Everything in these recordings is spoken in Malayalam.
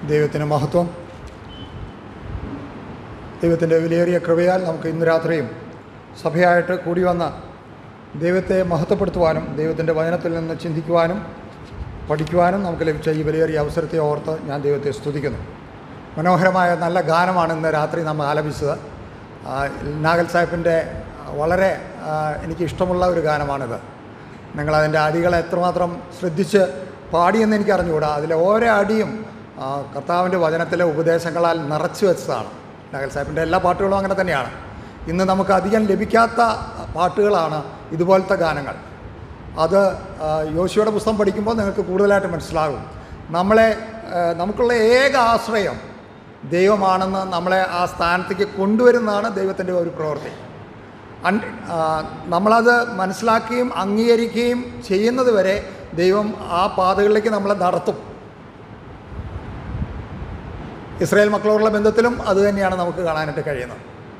ദൈവത്തിന് മഹത്വം ദൈവത്തിൻ്റെ വിലയേറിയ കൃപയാൽ നമുക്ക് ഇന്ന് രാത്രിയും സഭയായിട്ട് കൂടി വന്ന ദൈവത്തെ മഹത്വപ്പെടുത്തുവാനും ദൈവത്തിൻ്റെ വചനത്തിൽ നിന്ന് ചിന്തിക്കുവാനും പഠിക്കുവാനും നമുക്ക് ലഭിച്ച ഈ വിലയേറിയ അവസരത്തെ ഓർത്ത് ഞാൻ ദൈവത്തെ സ്തുതിക്കുന്നു മനോഹരമായ നല്ല ഗാനമാണ് ഇന്ന് രാത്രി നമ്മൾ ആലപിച്ചത് ആ, നാഗൽ സാഹിബിൻ്റെ വളരെ ആ, എനിക്ക് ഇഷ്ടമുള്ള ഒരു ഗാനമാണിത് നിങ്ങളതിൻ്റെ അടികളെ എത്രമാത്രം ശ്രദ്ധിച്ച് പാടിയെന്ന് എനിക്ക് അറിഞ്ഞുകൂടാ അതിലെ ഓരോ അടിയും ആ, കർത്താവിൻ്റെ വചനത്തിലെ ഉപദേശങ്ങളാൽ നിറച്ചു വെച്ചതാണ് നാഗൽ സാഹിബിൻ്റെ എല്ലാ പാട്ടുകളും അങ്ങനെ തന്നെയാണ് ഇന്ന് നമുക്ക് അധികം ലഭിക്കാത്ത പാട്ടുകളാണ് ഇതുപോലത്തെ ഗാനങ്ങൾ അത് ആ, യോശുവയുടെ പുസ്തകം പഠിക്കുമ്പോൾ നിങ്ങൾക്ക് കൂടുതലായിട്ട് മനസ്സിലാകും നമ്മളെ ആ, നമുക്കുള്ള ഏക ആശ്രയം ദൈവമാണെന്ന് നമ്മളെ ആ സ്ഥാനത്തേക്ക് കൊണ്ടുവരുന്നതാണ് ദൈവത്തിൻ്റെ ഒരു പ്രവൃത്തി അൺ ആ, നമ്മളത് മനസ്സിലാക്കുകയും അംഗീകരിക്കുകയും ചെയ്യുന്നത് വരെ ദൈവം ആ പാതകളിലേക്ക് നമ്മളെ നടത്തും ഇസ്രായേൽ മക്കളോടുള്ള ബന്ധത്തിലും അത് തന്നെയാണ് നമുക്ക് കാണാനായിട്ട് കഴിയുന്നത്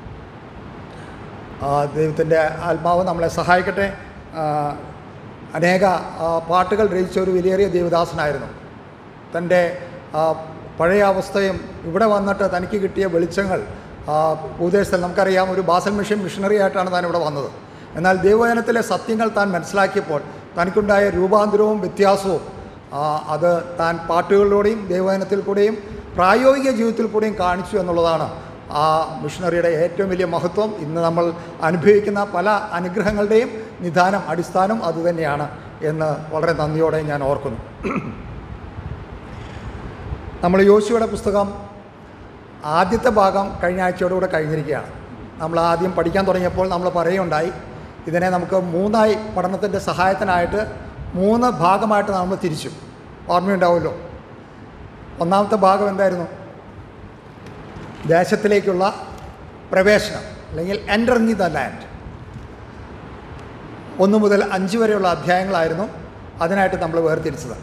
ആ, ദൈവത്തിൻ്റെ ആത്മാവ് നമ്മളെ സഹായിക്കട്ടെ ആ, അനേക ആ, പാട്ടുകൾ രചിച്ച ഒരു വിലയേറിയ ദേവദാസനായിരുന്നു തൻ്റെ ആ, പഴയ അവസ്ഥയും ഇവിടെ വന്നിട്ട് തനിക്ക് കിട്ടിയ വെളിച്ചങ്ങൾ ആ, ഉപദേശത്തിൽ നമുക്കറിയാം ഒരു ബാസൽ മിഷൻ മിഷണറി ആയിട്ടാണ് താൻ ഇവിടെ വന്നത് എന്നാൽ ദൈവവചനത്തിലെ സത്യങ്ങൾ താൻ മനസ്സിലാക്കിയപ്പോൾ തനിക്കുണ്ടായ രൂപാന്തരവും വ്യത്യാസവും ആ, അത് താൻ പാട്ടുകളിലൂടെയും ദൈവവചനത്തിൽ കൂടെയും പ്രായോഗിക ജീവിതത്തിൽ കൂടെയും കാണിച്ചു എന്നുള്ളതാണ് ആ മിഷണറിയുടെ ഏറ്റവും വലിയ മഹത്വം ഇന്ന് നമ്മൾ അനുഭവിക്കുന്ന പല അനുഗ്രഹങ്ങളുടെയും നിദാനം അടിസ്ഥാനം അതുതന്നെയാണ് എന്ന് വളരെ നന്ദിയോടെ ഞാൻ ഓർക്കുന്നു നമ്മൾ യോശുവയുടെ പുസ്തകം ആദ്യത്തെ ഭാഗം കഴിഞ്ഞ ആഴ്ചയോടുകൂടെ കഴിഞ്ഞിരിക്കുകയാണ് നമ്മൾ ആദ്യം പഠിക്കാൻ തുടങ്ങിയപ്പോൾ നമ്മൾ പറയുകയുണ്ടായി ഇതിനെ നമുക്ക് മൂന്നായി പഠനത്തിൻ്റെ സഹായത്തിനായിട്ട് മൂന്ന് ഭാഗമായിട്ട് നമ്മൾ തിരിച്ചു ഓർമ്മയുണ്ടാവുമല്ലോ ഒന്നാമത്തെ ഭാഗം എന്തായിരുന്നു ദേശത്തിലേക്കുള്ള പ്രവേശനം അല്ലെങ്കിൽ എൻ്ററിങ് ദ ലാൻഡ് ഒന്ന് മുതൽ അഞ്ച് വരെയുള്ള അധ്യായങ്ങളായിരുന്നു അതിനായിട്ട് നമ്മൾ വേർതിരിച്ചത്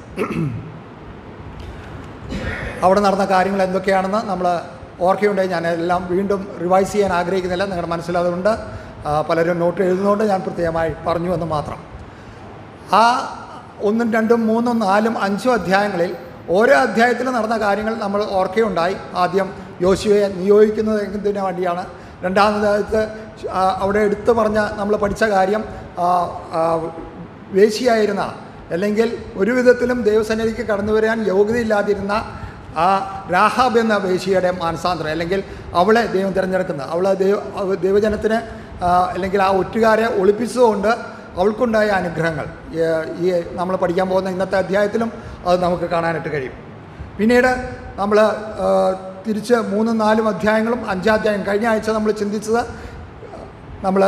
അവിടെ നടന്ന കാര്യങ്ങൾ എന്തൊക്കെയാണെന്ന് നമ്മൾ ഓർക്കുകയുണ്ടായി ഞാൻ എല്ലാം വീണ്ടും റിവൈസ് ചെയ്യാൻ ആഗ്രഹിക്കുന്നില്ല നിങ്ങളുടെ മനസ്സിലതുകൊണ്ട് ആ, പലരും നോട്ട് എഴുതുന്നതുകൊണ്ട് ഞാൻ പ്രത്യേകമായി പറഞ്ഞു എന്ന് മാത്രം ആ ഒന്നും രണ്ടും മൂന്നും നാലും അഞ്ചും അധ്യായങ്ങളിൽ ഓരോ അധ്യായത്തിൽ നടന്ന കാര്യങ്ങൾ നമ്മൾ ഓർക്കുകയുണ്ടായി ആദ്യം യോശുവയെ നിയോഗിക്കുന്നത് എന്തിനു വേണ്ടിയാണ് രണ്ടാമതായിട്ട് ആ, അവിടെ എടുത്തു പറഞ്ഞ നമ്മൾ പഠിച്ച കാര്യം ആ, ആ, വേശിയായിരുന്ന അല്ലെങ്കിൽ ഒരു വിധത്തിലും ദൈവസന്നിധിക്ക് കടന്നു വരാൻ യോഗ്യതയില്ലാതിരുന്ന ആ രാഹാബ് എന്ന വേശിയുടെ മാനസാന്തരം അല്ലെങ്കിൽ അവളെ ദൈവം തിരഞ്ഞെടുക്കുന്നത് അവൾ ദൈവ അവ- ദൈവജനത്തിന് ആ, അല്ലെങ്കിൽ ആ ഒറ്റുകാരെ ഒളിപ്പിച്ചതുകൊണ്ട് അവൾക്കുണ്ടായ അനുഗ്രഹങ്ങൾ ഈ- ഈ നമ്മൾ പഠിക്കാൻ പോകുന്ന ഇന്നത്തെ അധ്യായത്തിലും അത് നമുക്ക് കാണാനായിട്ട് കഴിയും പിന്നീട് നമ്മൾ തിരിച്ച് മൂന്നും നാലും അധ്യായങ്ങളും അഞ്ചാം അധ്യായം കഴിഞ്ഞ ആഴ്ച നമ്മൾ ചിന്തിച്ചത് നമ്മൾ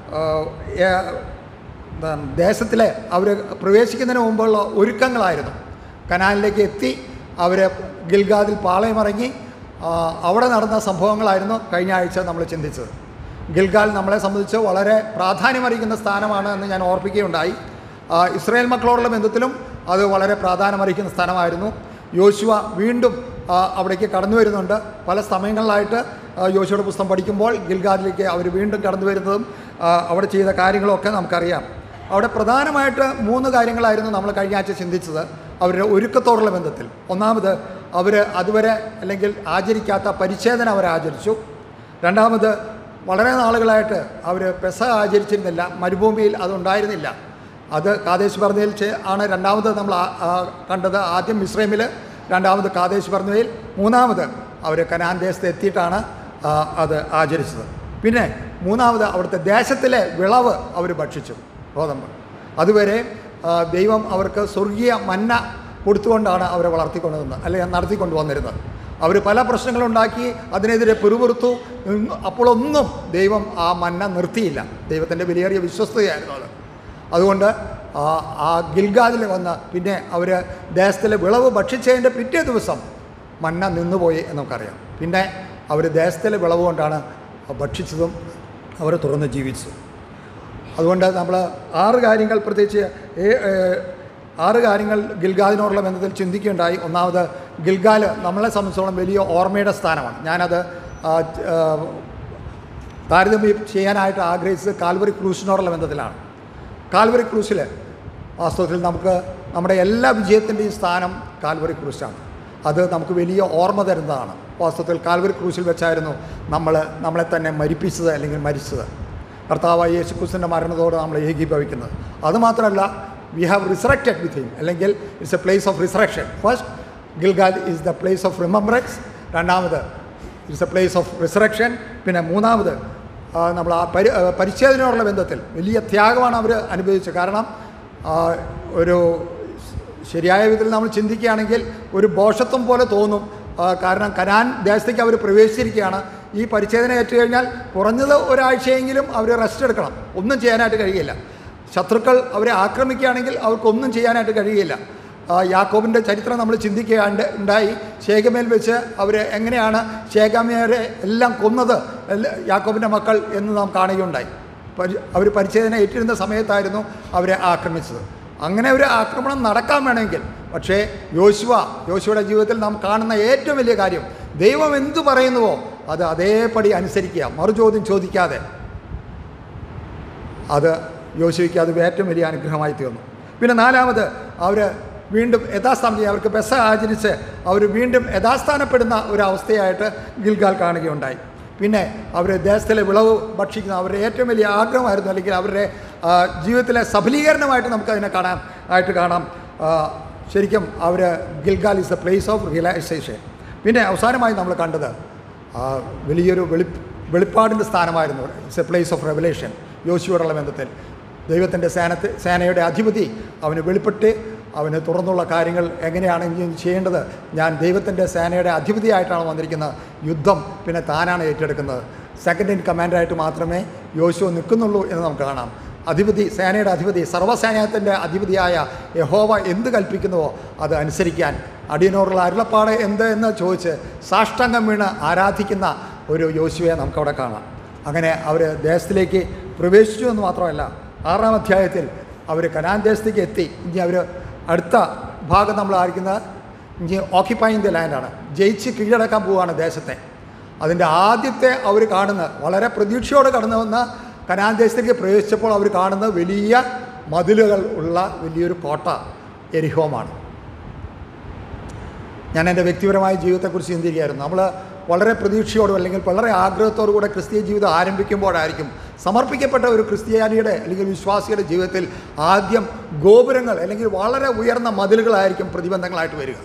എന്താണ് ദേശത്തിലെ അവർ പ്രവേശിക്കുന്നതിന് മുമ്പുള്ള ഒരുക്കങ്ങളായിരുന്നു കനാലിലേക്ക് എത്തി അവർ ഗിൽഗാദിൽ പാളയമിറങ്ങി ആ, അവിടെ നടന്ന സംഭവങ്ങളായിരുന്നു കഴിഞ്ഞ ആഴ്ച നമ്മൾ ചിന്തിച്ചത് ഗിൽഗാൽ നമ്മളെ സംബന്ധിച്ച് വളരെ പ്രാധാന്യമറിയിക്കുന്ന സ്ഥാനമാണ് എന്ന് ഞാൻ ഓർപ്പിക്കുകയുണ്ടായി ആ, ഇസ്രായേൽ മക്കളോടുള്ള ബന്ധത്തിലും അത് വളരെ പ്രാധാന്യമറിയിക്കുന്ന സ്ഥലമായിരുന്നു യോശുവ വീണ്ടും ആ, അവിടേക്ക് കടന്നു വരുന്നുണ്ട് പല സമയങ്ങളിലായിട്ട് ആ, യോശുവയുടെ പുസ്തകം പഠിക്കുമ്പോൾ ഗിൽഗാദിലേക്ക് അവർ വീണ്ടും കടന്നു വരുന്നതും ആ, അവിടെ ചെയ്ത കാര്യങ്ങളൊക്കെ നമുക്കറിയാം അവിടെ പ്രധാനമായിട്ട് മൂന്ന് കാര്യങ്ങളായിരുന്നു നമ്മൾ കഴിഞ്ഞ ആഴ്ച ചിന്തിച്ചത് അവരുടെ ഒരുക്കത്തോടുള്ള ബന്ധത്തിൽ ഒന്നാമത് അവർ അതുവരെ അല്ലെങ്കിൽ ആചരിക്കാത്ത പരിച്ഛേദന അവർ ആചരിച്ചു രണ്ടാമത് വളരെ നാളുകളായിട്ട് അവർ പെസ ആചരിച്ചിരുന്നില്ല മരുഭൂമിയിൽ അതുണ്ടായിരുന്നില്ല അത് കാദേശ് പറഞ്ഞതിൽ ആണ് രണ്ടാമത് നമ്മൾ ആ- ആ കണ്ടത് ആദ്യം മിശ്രമിൽ രണ്ടാമത് കാദേശ് പറഞ്ഞതിൽ മൂന്നാമത് അവർ കനാൻ ദേശത്ത് എത്തിയിട്ടാണ് ആ, അത് ആചരിച്ചത് പിന്നെ മൂന്നാമത് അവിടുത്തെ ദേശത്തിലെ വിളവ് അവർ ഭക്ഷിച്ചു ഗോതമ്പ് അതുവരെ ആ, ദൈവം അവർക്ക് സ്വർഗീയ മന്ന കൊടുത്തുകൊണ്ടാണ് അവരെ വളർത്തിക്കൊണ്ടുവന്നത് അല്ലെങ്കിൽ നടത്തിക്കൊണ്ട് വന്നിരുന്നത് അവർ പല പ്രശ്നങ്ങളുണ്ടാക്കി അതിനെതിരെ പിറുപിറുത്തു ഉം, അപ്പോഴൊന്നും ദൈവം ആ മന്ന നിർത്തിയില്ല ദൈവത്തിൻ്റെ വിലയേറിയ വിശ്വസ്തയായിരുന്നു അത് അതുകൊണ്ട് ആ ആ ഗിൽഗാദിൽ വന്ന് പിന്നെ അവർ ദേശത്തിലെ വിളവ് ഭക്ഷിച്ചതിൻ്റെ പിറ്റേ ദിവസം മന്ന നിന്നുപോയി എന്ന് നമുക്കറിയാം പിന്നെ അവർ ദേശത്തിലെ വിളവ് കൊണ്ടാണ് ഭക്ഷിച്ചതും അവർ തുറന്ന് ജീവിച്ചതും അതുകൊണ്ട് നമ്മൾ ആറ് കാര്യങ്ങൾ പ്രത്യേകിച്ച് ഏ- ഏ, ആറ് കാര്യങ്ങൾ ഗിൽഗാദിനോടുള്ള ബന്ധത്തിൽ ചിന്തിക്കുകയുണ്ടായി ഒന്നാമത് ഗിൽഗാൽ നമ്മളെ സംബന്ധിച്ചോളം വലിയ ഓർമ്മയുടെ സ്ഥാനമാണ് ഞാനത് ആ, ആ, താരതമ്യം ചെയ്യാനായിട്ട് ആഗ്രഹിച്ചത് കാൽവറി ക്രൂസിനോടുള്ള ബന്ധത്തിലാണ് കാൽവറി ക്രൂസിൽ വാസ്തവത്തിൽ നമുക്ക് നമ്മുടെ എല്ലാ വിജയത്തിൻ്റെയും സ്ഥാനം കാൽവറി ക്രൂസാണ് അത് നമുക്ക് വലിയ ഓർമ്മ തരുന്നതാണ് വാസ്തവത്തിൽ കാൽവരി ക്രൂശിൽ വെച്ചായിരുന്നു നമ്മൾ നമ്മളെ തന്നെ മരിപ്പിച്ചത് അല്ലെങ്കിൽ മരിച്ചത് കർത്താവായ യേശു ക്രിസ്തുവിൻ്റെ മരണത്തോട് നമ്മൾ ഏകീഭവിക്കുന്നത് അതുമാത്രമല്ല we have resurrected with him അല്ലെങ്കിൽ it's a place of resurrection first Gilgal is the place of remembrance രണ്ടാമത് it's a place of resurrection പിന്നെ മൂന്നാമത് ആ, നമ്മൾ ആ പരി ആ, പരിച്ഛേദനയോടുള്ള ബന്ധത്തിൽ വലിയ ത്യാഗമാണ് അവർ അനുഭവിച്ചത് കാരണം ആ, ഒരു ശരിയായ വിധത്തിൽ നമ്മൾ ചിന്തിക്കുകയാണെങ്കിൽ ഒരു ബോഷത്വം പോലെ തോന്നും ആ, കാരണം കനാൻ ദേശത്തേക്ക് അവർ പ്രവേശിച്ചിരിക്കുകയാണ് ഈ പരിച്ഛേദന ഏറ്റു കഴിഞ്ഞാൽ കുറഞ്ഞത് ഒരാഴ്ചയെങ്കിലും അവർ റെസ്റ്റ് എടുക്കണം ഒന്നും ചെയ്യാനായിട്ട് കഴിയില്ല ശത്രുക്കൾ അവരെ ആക്രമിക്കുകയാണെങ്കിൽ അവർക്കൊന്നും ചെയ്യാനായിട്ട് കഴിയില്ല ആ, യാക്കോബിൻ്റെ ചരിത്രം നമ്മൾ ചിന്തിക്കുകയാണ്ട് ഉണ്ടായി ശേഖമേൽ വെച്ച് അവർ എങ്ങനെയാണ് ശേഖമേരെ എല്ലാം കൊന്നത് എല്ലാ- യാക്കോബിൻ്റെ മക്കൾ എന്ന് നാം കാണുകയുണ്ടായി പരി അവർ പരിച്ഛേദന ഏറ്റിരുന്ന സമയത്തായിരുന്നു അവരെ ആക്രമിച്ചത് അങ്ങനെ ഒരു ആക്രമണം നടക്കാൻ വേണമെങ്കിൽ പക്ഷേ യോശുവ യോശുവയുടെ ജീവിതത്തിൽ നാം കാണുന്ന ഏറ്റവും വലിയ കാര്യം ദൈവം എന്തു പറയുന്നുവോ അത് അതേപടി അനുസരിക്കുക മറുചോദ്യം ചോദിക്കാതെ അത് യോശുവയ്ക്ക് അത് ഏറ്റവും വലിയ അനുഗ്രഹമായി തീർന്നു പിന്നെ നാലാമത് അവർ വീണ്ടും യഥാസ്ഥാനം ചെയ്യുക അവർക്ക് ബെസ ആചരിച്ച് അവർ വീണ്ടും യഥാസ്ഥാനപ്പെടുന്ന ഒരു അവസ്ഥയായിട്ട് ഗിൽഗാൽ കാണുകയുണ്ടായി പിന്നെ അവർ ദേശത്തിലെ വിളവ് ഭക്ഷിക്കുന്ന അവരുടെ ഏറ്റവും വലിയ ആഗ്രഹമായിരുന്നു അല്ലെങ്കിൽ അവരുടെ ആ, ജീവിതത്തിലെ സഫലീകരണമായിട്ട് നമുക്കതിനെ കാണാൻ ആയിട്ട് കാണാം ആ, ശരിക്കും അവർ Gilgal is a place of realisation പിന്നെ അവസാനമായി നമ്മൾ കണ്ടത് ആ, വലിയൊരു വെളി വെളിപ്പാടിൻ്റെ സ്ഥാനമായിരുന്നു it's a place of revelation യോശുവോടുള്ള ബന്ധത്തിൽ ദൈവത്തിൻ്റെ സേനത്തെ സേനയുടെ അധിപതി അവന് വെളിപ്പെട്ട് അവന് തുറന്നുള്ള കാര്യങ്ങൾ എങ്ങനെയാണ് ഇനി ചെയ്യേണ്ടത് ഞാൻ ദൈവത്തിൻ്റെ സേനയുടെ അധിപതിയായിട്ടാണ് വന്നിരിക്കുന്നത് യുദ്ധം പിന്നെ താനാണ് ഏറ്റെടുക്കുന്നത് സെക്കൻഡ് ഇൻ കമാൻഡറായിട്ട് മാത്രമേ യോശുവ നിൽക്കുന്നുള്ളൂ എന്ന് നമുക്ക് കാണാം അധിപതി സേനയുടെ അധിപതി സർവ്വസേനത്തിൻ്റെ അധിപതിയായ യഹോവ എന്ത് കൽപ്പിക്കുന്നുവോ അത് അനുസരിക്കാൻ അടിയനോടുള്ള അരുളപ്പാട് എന്ത് എന്ന് ചോദിച്ച് സാഷ്ടാംഗം വീണ് ആരാധിക്കുന്ന ഒരു യോശുവയെ നമുക്കവിടെ കാണാം അങ്ങനെ അവർ ദേശത്തിലേക്ക് പ്രവേശിച്ചു എന്ന് മാത്രമല്ല ആറാം അധ്യായത്തിൽ അവർ കനാൻ ദേശത്തേക്ക് എത്തി ഇനി അവർ അടുത്ത ഭാഗം നമ്മൾ ആയിരിക്കുന്നത് ഇനി ഓക്യുപ്പൈങ് ദ ലാൻഡാണ് ജയിച്ച് കീഴടക്കാൻ പോവുകയാണ് ദേശത്തെ അതിൻ്റെ ആദ്യത്തെ അവർ കാണുന്ന വളരെ പ്രതീക്ഷയോടെ കടന്നു വന്ന കനാൻ ദേശത്തേക്ക് പ്രവേശിച്ചപ്പോൾ അവർ കാണുന്നത് വലിയ മതിലുകൾ ഉള്ള വലിയൊരു കോട്ട എരിഹോമാണ് ഞാൻ എൻ്റെ വ്യക്തിപരമായ ജീവിതത്തെക്കുറിച്ച് ചിന്തിക്കുകയായിരുന്നു നമ്മൾ വളരെ പ്രതീക്ഷയോടും അല്ലെങ്കിൽ വളരെ ആഗ്രഹത്തോടു കൂടെ ക്രിസ്തീയ ജീവിതം ആരംഭിക്കുമ്പോഴായിരിക്കും സമർപ്പിക്കപ്പെട്ട ഒരു ക്രിസ്ത്യാനിയുടെ അല്ലെങ്കിൽ വിശ്വാസിയുടെ ജീവിതത്തിൽ ആദ്യം ഗോപുരങ്ങൾ അല്ലെങ്കിൽ വളരെ ഉയർന്ന മതിലുകളായിരിക്കും പ്രതിബന്ധങ്ങളായിട്ട് വരിക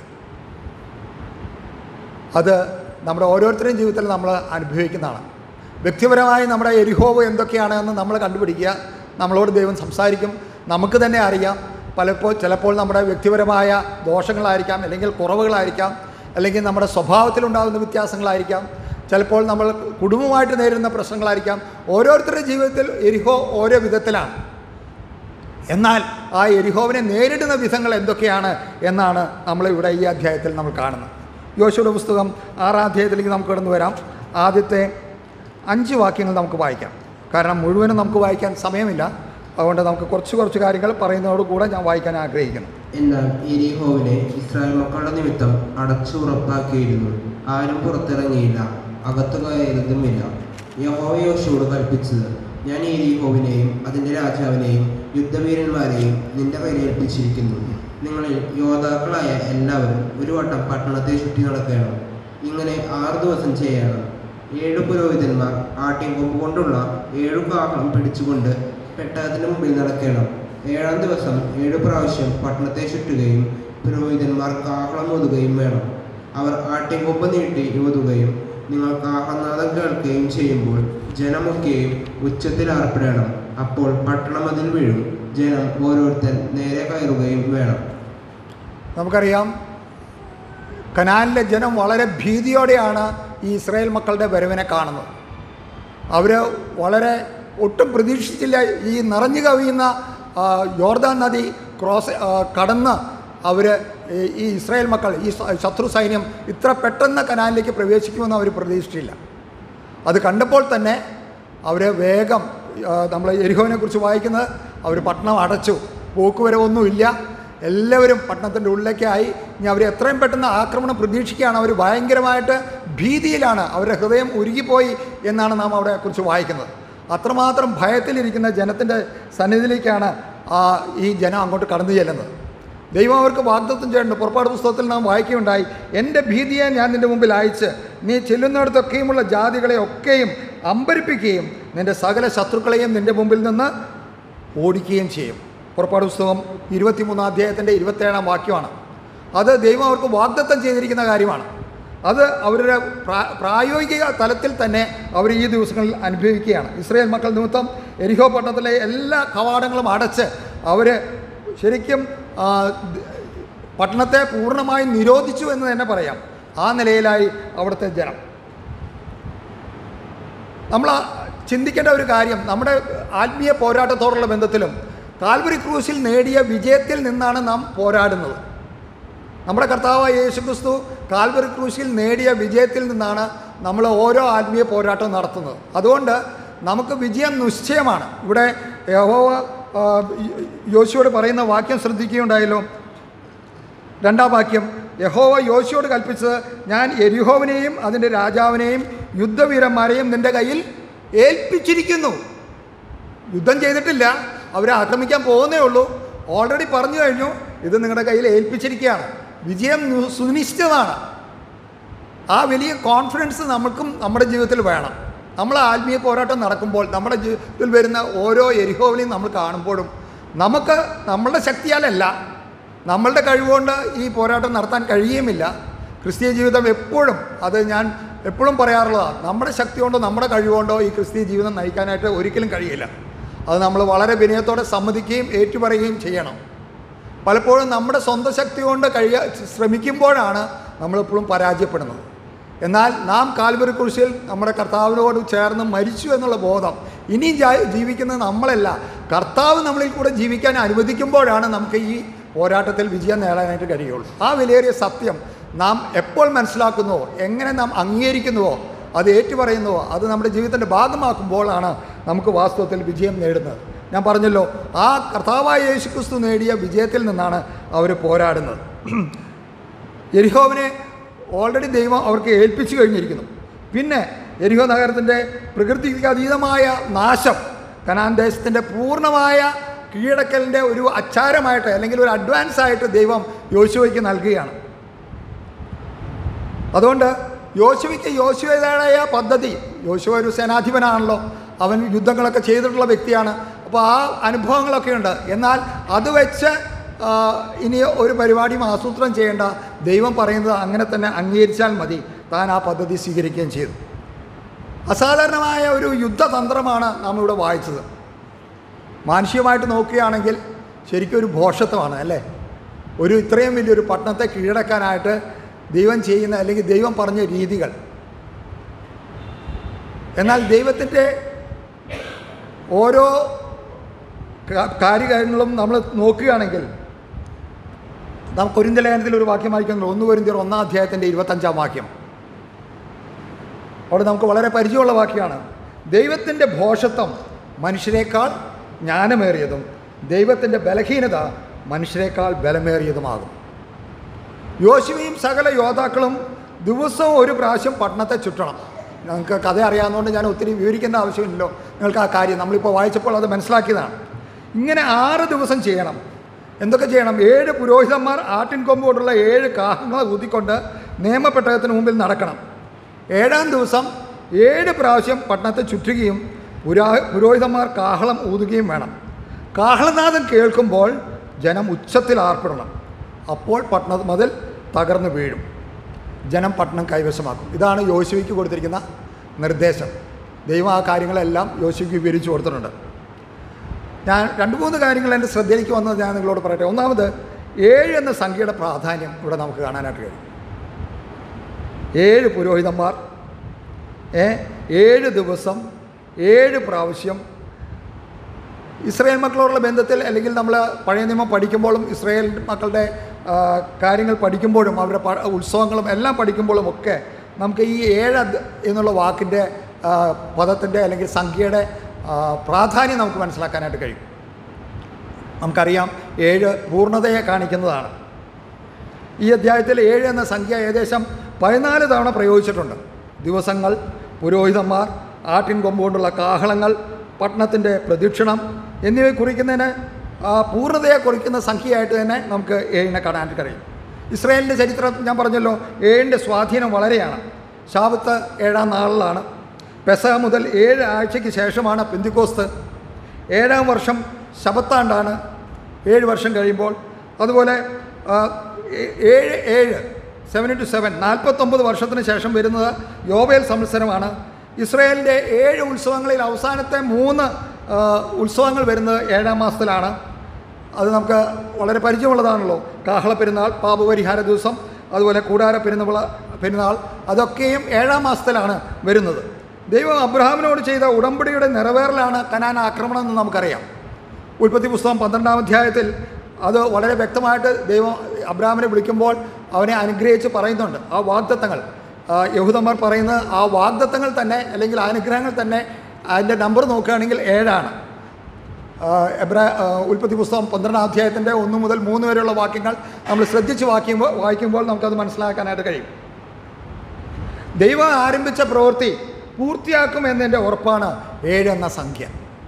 അത് നമ്മുടെ ഓരോരുത്തരുടെയും ജീവിതത്തിൽ നമ്മൾ അനുഭവിക്കുന്നതാണ് വ്യക്തിപരമായി നമ്മുടെ എരിഹോവ് എന്തൊക്കെയാണ് എന്ന് നമ്മൾ കണ്ടുപിടിക്കുക നമ്മളോട് ദൈവം സംസാരിക്കും നമുക്ക് തന്നെ അറിയാം പലപ്പോൾ ചിലപ്പോൾ നമ്മുടെ വ്യക്തിപരമായ ദോഷങ്ങളായിരിക്കാം അല്ലെങ്കിൽ കുറവുകളായിരിക്കാം അല്ലെങ്കിൽ നമ്മുടെ സ്വഭാവത്തിലുണ്ടാകുന്ന വ്യത്യാസങ്ങളായിരിക്കാം ചിലപ്പോൾ നമ്മൾ കുടുംബമായിട്ട് നേരിടുന്ന പ്രശ്നങ്ങളായിരിക്കാം ഓരോരുത്തരുടെ ജീവിതത്തിൽ എരിഹോ ഓരോ വിധത്തിലാണ് എന്നാൽ ആ എരിഹോവിനെ നേരിടുന്ന വിധങ്ങൾ എന്തൊക്കെയാണ് എന്നാണ് നമ്മൾ ഇവിടെ ഈ അധ്യായത്തിൽ നമ്മൾ കാണുന്നത് യോശുയുടെ പുസ്തകം ആറാം അധ്യായത്തിലേക്ക് നമുക്ക് കടന്നു വരാം ആദ്യത്തെ അഞ്ച് വാക്യങ്ങൾ നമുക്ക് വായിക്കാം കാരണം മുഴുവനും നമുക്ക് വായിക്കാൻ സമയമില്ല അതുകൊണ്ട് നമുക്ക് കുറച്ച് കുറച്ച് കാര്യങ്ങൾ പറയുന്നതോട് കൂടെ ഞാൻ വായിക്കാൻ ആഗ്രഹിക്കുന്നു എന്നാൽ എരിഹോവിനെ ഇസ്രായേൽ മക്കളുടെ നിമിത്തം അടച്ചുറപ്പാക്കിയിരുന്നു ആരും പുറത്തിറങ്ങിയില്ല അകത്തു കയറുന്നുമില്ല യഹോവ യോശുവോട് കൽപ്പിച്ചത് ഞാൻ എരിഹോവിനെയും അതിൻ്റെ രാജാവിനെയും യുദ്ധവീരന്മാരെയും നിന്റെ കയ്യിൽ ഏൽപ്പിച്ചിരിക്കുന്നു നിങ്ങളിൽ യോദ്ധാക്കളായ എല്ലാവരും ഒരു വട്ടം പട്ടണത്തെ ചുറ്റി നടക്കണം ഇങ്ങനെ ആറ് ദിവസം ചെയ്യണം ഏഴു പുരോഹിതന്മാർ ആട്ടിൻകൊമ്പ് കൊണ്ടുള്ള ഏഴു കാഹളം പിടിച്ചുകൊണ്ട് പെട്ടകത്തിന് മുമ്പിൽ നടക്കണം ഏഴാം ദിവസം ഏഴു പ്രാവശ്യം പട്ടണത്തെ ചുറ്റുകയും പുരോഹിതന്മാർ കാഹളം ഊതുകയും വേണം അവർ ആട്ടിൻകൊമ്പ് നീട്ടി ഊതുകയും നിങ്ങൾ കാഹളനാദം കേൾക്കുകയും ചെയ്യുമ്പോൾ ജനമൊക്കെയും ഉച്ചത്തിൽ ആർപ്പിടണം അപ്പോൾ പട്ടണം അതിൽ വീഴും ജനം ഓരോരുത്തൻ നേരെ കയറുകയും വേണം നമുക്കറിയാം കനാലിലെ ജനം വളരെ ഭീതിയോടെയാണ് ഈ ഇസ്രായേൽ മക്കളുടെ വരവിനെ കാണുന്നത് അവർ വളരെ ഒട്ടും പ്രതീക്ഷിച്ചില്ല ഈ നിറഞ്ഞു കവിയുന്ന ആ, യോർദാൻ നദി ക്രോസ് ആ, കടന്ന് അവർ ഈ ഇസ്രായേൽ മക്കൾ ഈ സ- ശത്രു സൈന്യം ഇത്ര പെട്ടെന്ന് കനാലിലേക്ക് പ്രവേശിക്കുമെന്ന് അവർ പ്രതീക്ഷിച്ചില്ല അത് കണ്ടപ്പോൾ തന്നെ അവർ വേഗം ആ, നമ്മൾ എരിഹോവിനെ കുറിച്ച് വായിക്കുന്നത് അവർ പട്ടണം അടച്ചു പോക്കുവരവൊന്നുമില്ല എല്ലാവരും പട്ടണത്തിൻ്റെ ഉള്ളിലേക്കായി ഇനി അവർ എത്രയും പെട്ടെന്ന് ആക്രമണം പ്രതീക്ഷിക്കുകയാണ് അവർ ഭയങ്കരമായിട്ട് ഭീതിയിലാണ് അവരുടെ ഹൃദയം ഉരുകിപ്പോയി എന്നാണ് നാം അവിടെ കുറിച്ച് വായിക്കുന്നത് അത്രമാത്രം ഭയത്തിലിരിക്കുന്ന ജനത്തിൻ്റെ സന്നിധിയിലേക്കാണ് ആ ഈ ജനം അങ്ങോട്ട് കടന്നു ചെല്ലുന്നത് ദൈവം അവർക്ക് വാഗ്ദത്വം ചെയ്യുന്നുണ്ട് പുറപ്പാട് പുസ്തകത്തിൽ നാം വായിക്കുകയുണ്ടായി എൻ്റെ ഭീതിയെ ഞാൻ നിൻ്റെ മുമ്പിൽ അയച്ച് നീ ചെല്ലുന്നിടത്തൊക്കെയുമുള്ള ജാതികളെ ഒക്കെയും അമ്പരിപ്പിക്കുകയും നിൻ്റെ സകല ശത്രുക്കളെയും നിൻ്റെ മുമ്പിൽ നിന്ന് ഓടിക്കുകയും ചെയ്യും പുറപ്പാട് പുസ്തകം ഇരുപത്തിമൂന്നാം അധ്യായത്തിൻ്റെ ഇരുപത്തേഴാം വാക്യമാണ് അത് ദൈവം അവർക്ക് വാഗ്ദത്തം ചെയ്തിരിക്കുന്ന കാര്യമാണ് അത് അവരുടെ പ്രാ- പ്രായോഗിക തലത്തിൽ തന്നെ അവർ ഈ ദിവസങ്ങളിൽ അനുഭവിക്കുകയാണ് ഇസ്രയേൽ മക്കൾ നിമിത്തം എരിഹോ പട്ടണത്തിലെ എല്ലാ കവാടങ്ങളും അടച്ച് അവർ ശരിക്കും ആ, ദ- പട്ടണത്തെ പൂർണ്ണമായി നിരോധിച്ചു എന്ന് തന്നെ പറയാം ആ നിലയിലായി അവിടുത്തെ ജനം നമ്മൾ ആ ചിന്തിക്കേണ്ട ഒരു കാര്യം നമ്മുടെ ആത്മീയ പോരാട്ടത്തോടുള്ള ബന്ധത്തിലും കാൽവരി ക്രൂശിൽ നേടിയ വിജയത്തിൽ നിന്നാണ് നാം പോരാടുന്നത് നമ്മുടെ കർത്താവായ യേശുക്രിസ്തു കാൽവരി ക്രൂശിൽ നേടിയ വിജയത്തിൽ നിന്നാണ് നമ്മൾ ഓരോ ആത്മീയ പോരാട്ടവും നടത്തുന്നത് അതുകൊണ്ട് നമുക്ക് വിജയം നിശ്ചയമാണ് ഇവിടെ യഹോവ ആ, യോശുവോട് പറയുന്ന വാക്യം ശ്രദ്ധിക്കുകയുണ്ടായല്ലോ രണ്ടാം വാക്യം യഹോവ യോശുവോട് കൽപ്പിച്ചത് ഞാൻ എരിഹോവിനെയും അതിൻ്റെ രാജാവിനെയും യുദ്ധവീരന്മാരെയും നിൻ്റെ കയ്യിൽ ഏൽപ്പിച്ചിരിക്കുന്നു യുദ്ധം ചെയ്തിട്ടില്ല അവരെ ആക്രമിക്കാൻ പോകുന്നേ ഉള്ളൂ ഓൾറെഡി പറഞ്ഞു കഴിഞ്ഞു ഇത് നിങ്ങളുടെ കയ്യിൽ ഏൽപ്പിച്ചിരിക്കുകയാണ് വിജയം നി- സുനിശ്ചിതമാണ് ആ വലിയ കോൺഫിഡൻസ് നമുക്കും നമ്മുടെ ജീവിതത്തിൽ വേണം നമ്മൾ ആത്മീയ പോരാട്ടം നടക്കുമ്പോൾ നമ്മുടെ ജീവിതത്തിൽ വരുന്ന ഓരോ എരിഹോവിനെയും നമ്മൾ കാണുമ്പോഴും നമുക്ക് നമ്മളുടെ ശക്തിയാലല്ല നമ്മളുടെ കഴിവുകൊണ്ട് ഈ പോരാട്ടം നടത്താൻ കഴിയുമില്ല ക്രിസ്തീയ ജീവിതം എപ്പോഴും അത് ഞാൻ എപ്പോഴും പറയാറുള്ളതാണ് നമ്മുടെ ശക്തി കൊണ്ടോ നമ്മുടെ കഴിവുകൊണ്ടോ ഈ ക്രിസ്തീയ ജീവിതം നയിക്കാനായിട്ട് ഒരിക്കലും കഴിയില്ല അത് നമ്മൾ വളരെ വിനയത്തോടെ സമ്മതിക്കുകയും ഏറ്റുപറയുകയും ചെയ്യണം പലപ്പോഴും നമ്മുടെ സ്വന്തം ശക്തി കൊണ്ട് കഴിയ ശ്രമിക്കുമ്പോഴാണ് നമ്മളെപ്പോഴും പരാജയപ്പെടുന്നത് എന്നാൽ നാം കാൽവരി കുരിശിൽ നമ്മുടെ കർത്താവിനോട് ചേർന്ന് മരിച്ചു എന്നുള്ള ബോധം ഇനിയും ജാ- ജീവിക്കുന്നത് നമ്മളല്ല കർത്താവ് നമ്മളിൽ കൂടെ ജീവിക്കാൻ അനുവദിക്കുമ്പോഴാണ് നമുക്ക് ഈ പോരാട്ടത്തിൽ വിജയം നേടാനായിട്ട് കഴിയുള്ളൂ ആ വിലയേറിയ സത്യം നാം എപ്പോൾ മനസ്സിലാക്കുന്നുവോ എങ്ങനെ നാം അംഗീകരിക്കുന്നുവോ അത് ഏറ്റുപറയുന്നുവോ അത് നമ്മുടെ ജീവിതത്തിൻ്റെ ഭാഗമാക്കുമ്പോഴാണ് നമുക്ക് വാസ്തവത്തിൽ വിജയം നേടുന്നത് ഞാൻ പറഞ്ഞല്ലോ ആ കർത്താവായ യേശുക്രിസ്തു നേടിയ വിജയത്തിൽ നിന്നാണ് അവർ പോരാടുന്നത് എരിഹോവിനെ ഓൾറെഡി ദൈവം അവർക്ക് ഏൽപ്പിച്ചു കഴിഞ്ഞിരിക്കുന്നു പിന്നെ എരിഹോ നഗരത്തിൻ്റെ പ്രകൃതിക്ക് അതീതമായ നാശം കനാൻ ദേശത്തിൻ്റെ പൂർണ്ണമായ കീഴടക്കലിൻ്റെ ഒരു അച്ചാരമായിട്ട് അല്ലെങ്കിൽ ഒരു അഡ്വാൻസ് ആയിട്ട് ദൈവം യോശുവയ്ക്ക് നൽകുകയാണ് അതുകൊണ്ട് യോശുവയ്ക്ക് യോശുവേതായ പദ്ധതി യോശുവ ഒരു സേനാധിപനാണല്ലോ അവൻ യുദ്ധങ്ങളൊക്കെ ചെയ്തിട്ടുള്ള വ്യക്തിയാണ് അപ്പോൾ ആ അനുഭവങ്ങളൊക്കെ ഉണ്ട് എന്നാൽ അത് വെച്ച് ആ, ഇനി ഒരു പരിപാടിയും ആസൂത്രണം ചെയ്യേണ്ട ദൈവം പറയുന്നത് അങ്ങനെ തന്നെ അംഗീകരിച്ചാൽ മതി താൻ ആ പദ്ധതി സ്വീകരിക്കുകയും ചെയ്തു അസാധാരണമായ ഒരു യുദ്ധതന്ത്രമാണ് നാം ഇവിടെ വായിച്ചത് മാനുഷികമായിട്ട് നോക്കുകയാണെങ്കിൽ ശരിക്കും ഒരു ഭോഷത്വമാണ് അല്ലേ ഒരു ഇത്രയും വലിയൊരു പട്ടണത്തെ കീഴടക്കാനായിട്ട് ദൈവം ചെയ്യുന്ന അല്ലെങ്കിൽ ദൈവം പറഞ്ഞ രീതികൾ എന്നാൽ ദൈവത്തിൻ്റെ ഓരോ കാ- കാര്യങ്ങളും നമ്മൾ നോക്കുകയാണെങ്കിൽ നാം കൊരിന്ത ലേഖനത്തിൽ ഒരു വാക്യം വായിക്കുന്നുണ്ട് ഒന്ന് കൊരിന്തിയർ ഒന്നാം അധ്യായത്തിൻ്റെ ഇരുപത്തഞ്ചാം വാക്യം അവിടെ നമുക്ക് വളരെ പരിചയമുള്ള വാക്യമാണ് ദൈവത്തിൻ്റെ ഭോഷത്വം മനുഷ്യരെക്കാൾ ജ്ഞാനമേറിയതും ദൈവത്തിൻ്റെ ബലഹീനത മനുഷ്യരെക്കാൾ ബലമേറിയതുമാകും യോശുവയും സകല യോദ്ധാക്കളും ദിവസവും ഒരു പ്രാവശ്യം പട്ടണത്തെ ചുറ്റണം നിങ്ങൾക്ക് കഥ അറിയാവുന്നതുകൊണ്ട് ഞാൻ ഒത്തിരി വിവരിക്കേണ്ട ആവശ്യമില്ലല്ലോ നിങ്ങൾക്ക് ആ കാര്യം നമ്മളിപ്പോൾ വായിച്ചപ്പോൾ അത് മനസ്സിലാക്കിയതാണ് ഇങ്ങനെ ആറ് ദിവസം ചെയ്യണം എന്തൊക്കെ ചെയ്യണം ഏഴ് പുരോഹിതന്മാർ ആട്ടിൻ കൊമ്പോടുള്ള ഏഴ് കാഹങ്ങളെ ഊതിക്കൊണ്ട് നിയമപ്പെട്ടകത്തിന് മുമ്പിൽ നടക്കണം ഏഴാം ദിവസം ഏഴ് പ്രാവശ്യം പട്ടണത്തെ ചുറ്റുകയും പുരാ പുരോഹിതന്മാർ കാഹളം ഊതുകയും വേണം കാഹളനാഥം കേൾക്കുമ്പോൾ ജനം ഉച്ചത്തിൽ ആർപ്പിടണം അപ്പോൾ പട്ടണ മതിൽ തകർന്നു വീഴും ജനം പട്ടണം കൈവശമാക്കും ഇതാണ് യോശുവയ്ക്ക് കൊടുത്തിരിക്കുന്ന നിർദ്ദേശം ദൈവം ആ കാര്യങ്ങളെല്ലാം യോശുവയ്ക്ക് വിവരിച്ചു കൊടുത്തിട്ടുണ്ട് ഞാൻ രണ്ട് മൂന്ന് കാര്യങ്ങൾ എൻ്റെ ശ്രദ്ധയിലേക്ക് വന്നത് ഞാൻ നിങ്ങളോട് പറയട്ടെ ഒന്നാമത് ഏഴ് എന്ന സംഖ്യയുടെ പ്രാധാന്യം ഇവിടെ നമുക്ക് കാണാനായിട്ട് കഴിയും ഏഴ് പുരോഹിതന്മാർ ഏ ഏഴ് ദിവസം ഏഴ് പ്രാവശ്യം ഇസ്രായേൽ മക്കളോടുള്ള ബന്ധത്തിൽ അല്ലെങ്കിൽ നമ്മൾ പഴയ നിയമം പഠിക്കുമ്പോഴും ഇസ്രായേൽ മക്കളുടെ ആ, കാര്യങ്ങൾ പഠിക്കുമ്പോഴും അവരുടെ പ- ഉത്സവങ്ങളും എല്ലാം പഠിക്കുമ്പോഴും ഒക്കെ നമുക്ക് ഈ ഏഴ് അദ് എന്നുള്ള വാക്കിൻ്റെ ആ, പദത്തിൻ്റെ അല്ലെങ്കിൽ സംഖ്യയുടെ ആ, പ്രാധാന്യം നമുക്ക് മനസ്സിലാക്കാനായിട്ട് കഴിയും നമുക്കറിയാം ഏഴ് പൂർണ്ണതയെ കാണിക്കുന്നതാണ് ഈ അധ്യായത്തിൽ ഏഴ് എന്ന സംഖ്യ ഏകദേശം പതിനാല് തവണ പ്രയോഗിച്ചിട്ടുണ്ട് ദിവസങ്ങൾ പുരോഹിതന്മാർ ആട്ടിൻ കൊമ്പുകൊണ്ടുള്ള കാഹളങ്ങൾ പട്ടണത്തിൻ്റെ പ്രദക്ഷിണം എന്നിവയെ കുറിക്കുന്നതിന് ആ, പൂർണ്ണതയെ കുറിക്കുന്ന സംഖ്യയായിട്ട് തന്നെ നമുക്ക് ഏഴിനെ കാണാൻ കഴിയും ഇസ്രായേലിൻ്റെ ചരിത്രം ഞാൻ പറഞ്ഞല്ലോ ഏഴിൻ്റെ സ്വാധീനം വളരെയാണ് ശാബത്ത് ഏഴാം നാളിലാണ് പെസഹ മുതൽ ഏഴ് ആഴ്ചയ്ക്ക് ശേഷമാണ് പെന്തിക്കോസ്ത് ഏഴാം വർഷം ശബത്താണ്ടാണ് ഏഴ് വർഷം കഴിയുമ്പോൾ അതുപോലെ ആ, ഏ- ഏഴ് ഏഴ് സെവൻ ടു സെവൻ നാൽപ്പത്തൊമ്പത് വർഷത്തിന് ശേഷം വരുന്നത് യോബേൽ സംവത്സരമാണ് ഇസ്രയേലിൻ്റെ ഏഴ് ഉത്സവങ്ങളിൽ അവസാനത്തെ മൂന്ന് ആ, ഉത്സവങ്ങൾ വരുന്നത് ഏഴാം മാസത്തിലാണ് അത് നമുക്ക് വളരെ പരിചയമുള്ളതാണല്ലോ കാഹള പെരുന്നാൾ പാപപരിഹാര ദിവസം അതുപോലെ കൂടാര പെരുന്നാൾ പെരുന്നാൾ അതൊക്കെയും ഏഴാം മാസത്തിലാണ് വരുന്നത് ദൈവം അബ്രഹാമിനോട് ചെയ്ത ഉടമ്പടിയുടെ നിറവേറലാണ് കനാൻ ആക്രമണം എന്ന് നമുക്കറിയാം ഉൽപ്പത്തി പുസ്തകം പന്ത്രണ്ടാം അധ്യായത്തിൽ അത് വളരെ വ്യക്തമായിട്ട് ദൈവം അബ്രഹാമിനെ വിളിക്കുമ്പോൾ അവനെ അനുഗ്രഹിച്ച് പറയുന്നുണ്ട് ആ വാഗ്ദത്തങ്ങൾ ആ, യഹൂദന്മാർ പറയുന്ന ആ വാഗ്ദത്തങ്ങൾ തന്നെ അല്ലെങ്കിൽ അനുഗ്രഹങ്ങൾ തന്നെ അതിൻ്റെ നമ്പർ നോക്കുകയാണെങ്കിൽ ഏഴാണ് ആ, എബ്രാ ആ, ഉൽപ്പത്തി പുസ്തകം പന്ത്രണ്ടാം അധ്യായത്തിൻ്റെ ഒന്ന് മുതൽ മൂന്ന് വരെയുള്ള വാക്യങ്ങൾ നമ്മൾ ശ്രദ്ധിച്ച് വായിക്കുമ്പോൾ വായിക്കുമ്പോൾ നമുക്കത് മനസ്സിലാക്കാനായിട്ട് കഴിയും ദൈവം ആരംഭിച്ച പ്രവൃത്തി പൂർത്തിയാക്കും എന്നതിൻ്റെ ഉറപ്പാണ് ഏഴ് എന്ന സംഖ്യ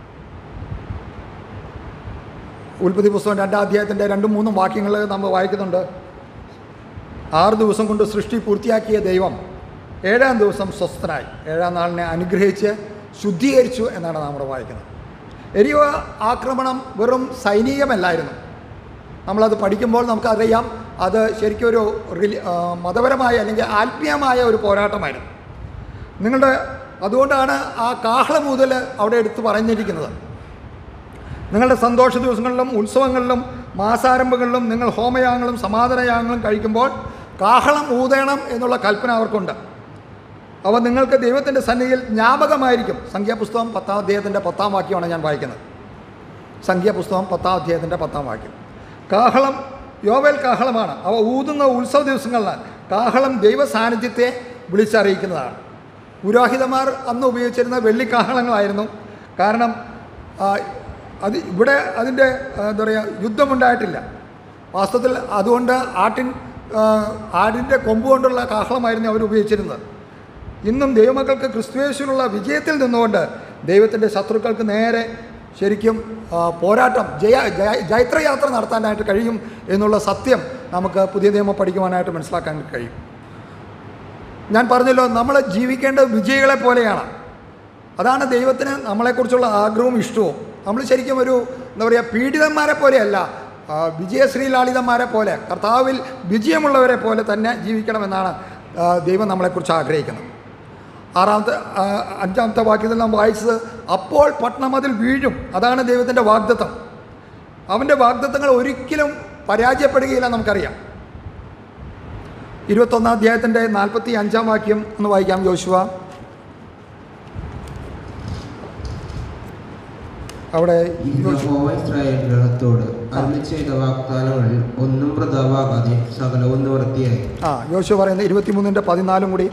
ഉൽപ്പത്തി പുസ്തകം രണ്ടാം അധ്യായത്തിൻ്റെ രണ്ടും മൂന്നും വാക്യങ്ങൾ നമ്മൾ വായിക്കുന്നുണ്ട് ആറ് ദിവസം കൊണ്ട് സൃഷ്ടി പൂർത്തിയാക്കിയ ദൈവം ഏഴാം ദിവസം സ്വസ്ഥനായി ഏഴാം നാളിനെ അനുഗ്രഹിച്ച് ശുദ്ധീകരിച്ചു എന്നാണ് നമ്മൾ വായിക്കുന്നത് എരിവ ആക്രമണം വെറും സൈനികമല്ലായിരുന്നു നമ്മളത് പഠിക്കുമ്പോൾ നമുക്കറിയാം അത് ശരിക്കും ഒരു റിലി ആ, മതപരമായ അല്ലെങ്കിൽ ആത്മീയമായ ഒരു പോരാട്ടമായിരുന്നു നിങ്ങളുടെ അതുകൊണ്ടാണ് ആ കാഹളം മുതൽ അവിടെ എടുത്ത് പറഞ്ഞിരിക്കുന്നത് നിങ്ങളുടെ സന്തോഷ ദിവസങ്ങളിലും ഉത്സവങ്ങളിലും മാസാരംഭങ്ങളിലും നിങ്ങൾ ഹോമയാഗങ്ങളും സമാധാനയാഗങ്ങളും കഴിക്കുമ്പോൾ കാഹളം ഊതണം എന്നുള്ള കൽപ്പന അവർക്കുണ്ട് അവ നിങ്ങൾക്ക് ദൈവത്തിൻ്റെ സന്നിധിയിൽ ജ്ഞാപകമായിരിക്കും സംഖ്യാപുസ്തകം പത്താം അധ്യായത്തിൻ്റെ പത്താം വാക്യമാണ് ഞാൻ വായിക്കുന്നത് സംഖ്യാപുസ്തകം പത്താം അധ്യായത്തിൻ്റെ പത്താം വാക്യം കാഹളം യോവേൽ കാഹളമാണ് അവ ഊതുന്ന ഉത്സവ ദിവസങ്ങളിലാണ് കാഹളം ദൈവ സാന്നിധ്യത്തെ വിളിച്ചറിയിക്കുന്നതാണ് പുരോഹിതന്മാർ അന്ന് ഉപയോഗിച്ചിരുന്ന വെള്ളിക്കാഹളങ്ങളായിരുന്നു കാരണം ആ, അത് ഇവിടെ അതിൻ്റെ ആ, എന്താ പറയുക യുദ്ധമുണ്ടായിട്ടില്ല വാസ്തവത്തിൽ അതുകൊണ്ട് ആട്ടിൻ ആ, ആടിൻ്റെ കൊമ്പ് കൊണ്ടുള്ള കാഹളമായിരുന്നു അവർ ഉപയോഗിച്ചിരുന്നത് ഇന്നും ദൈവമക്കൾക്ക് ക്രിസ്തുവേശുവിനുള്ള വിജയത്തിൽ നിന്നുകൊണ്ട് ദൈവത്തിൻ്റെ ശത്രുക്കൾക്ക് നേരെ ശരിക്കും ആ, പോരാട്ടം ജയ ജയ ജൈത്രയാത്ര നടത്താനായിട്ട് കഴിയും എന്നുള്ള സത്യം നമുക്ക് പുതിയ നിയമം പഠിക്കുവാനായിട്ട് മനസ്സിലാക്കാൻ കഴിയും ഞാൻ പറഞ്ഞല്ലോ നമ്മൾ ജീവിക്കേണ്ടത് വിജയികളെ പോലെയാണ് അതാണ് ദൈവത്തിന് നമ്മളെക്കുറിച്ചുള്ള ആഗ്രഹവും ഇഷ്ടവും നമ്മൾ ശരിക്കും ഒരു എന്താ പറയുക പീഡിതന്മാരെ പോലെയല്ല ആ, വിജയശ്രീലാളിതന്മാരെ പോലെ കർത്താവിൽ വിജയമുള്ളവരെ പോലെ തന്നെ ജീവിക്കണമെന്നാണ് ആ, ദൈവം നമ്മളെക്കുറിച്ച് ആഗ്രഹിക്കുന്നത് ആറാമത്തെ ആ, അഞ്ചാമത്തെ വാക്യത്തിൽ നാം വായിച്ചത് അപ്പോൾ പട്ടണം അതിൽ വീഴും അതാണ് ദൈവത്തിൻ്റെ വാഗ്ദത്തം അവൻ്റെ വാഗ്ദത്തങ്ങൾ ഒരിക്കലും പരാജയപ്പെടുകയില്ല നമുക്കറിയാം ഇരുപത്തൊന്നാം അധ്യായത്തിൻ്റെ നാൽപ്പത്തി അഞ്ചാം വാക്യം ഒന്ന് വായിക്കാം യോശുവ അവിടെ യോശു- യഹോവ ഇസ്രായേലിനോട് അരുളി ചെയ്ത വാഗ്ദാനങ്ങളിൽ ഒന്നും വൃതാവാകാതെ സകലവും നിവൃത്തിയായി ആ യോശു പറയുന്നത് ഇരുപത്തിമൂന്നിൻ്റെ പതിനാലും കൂടി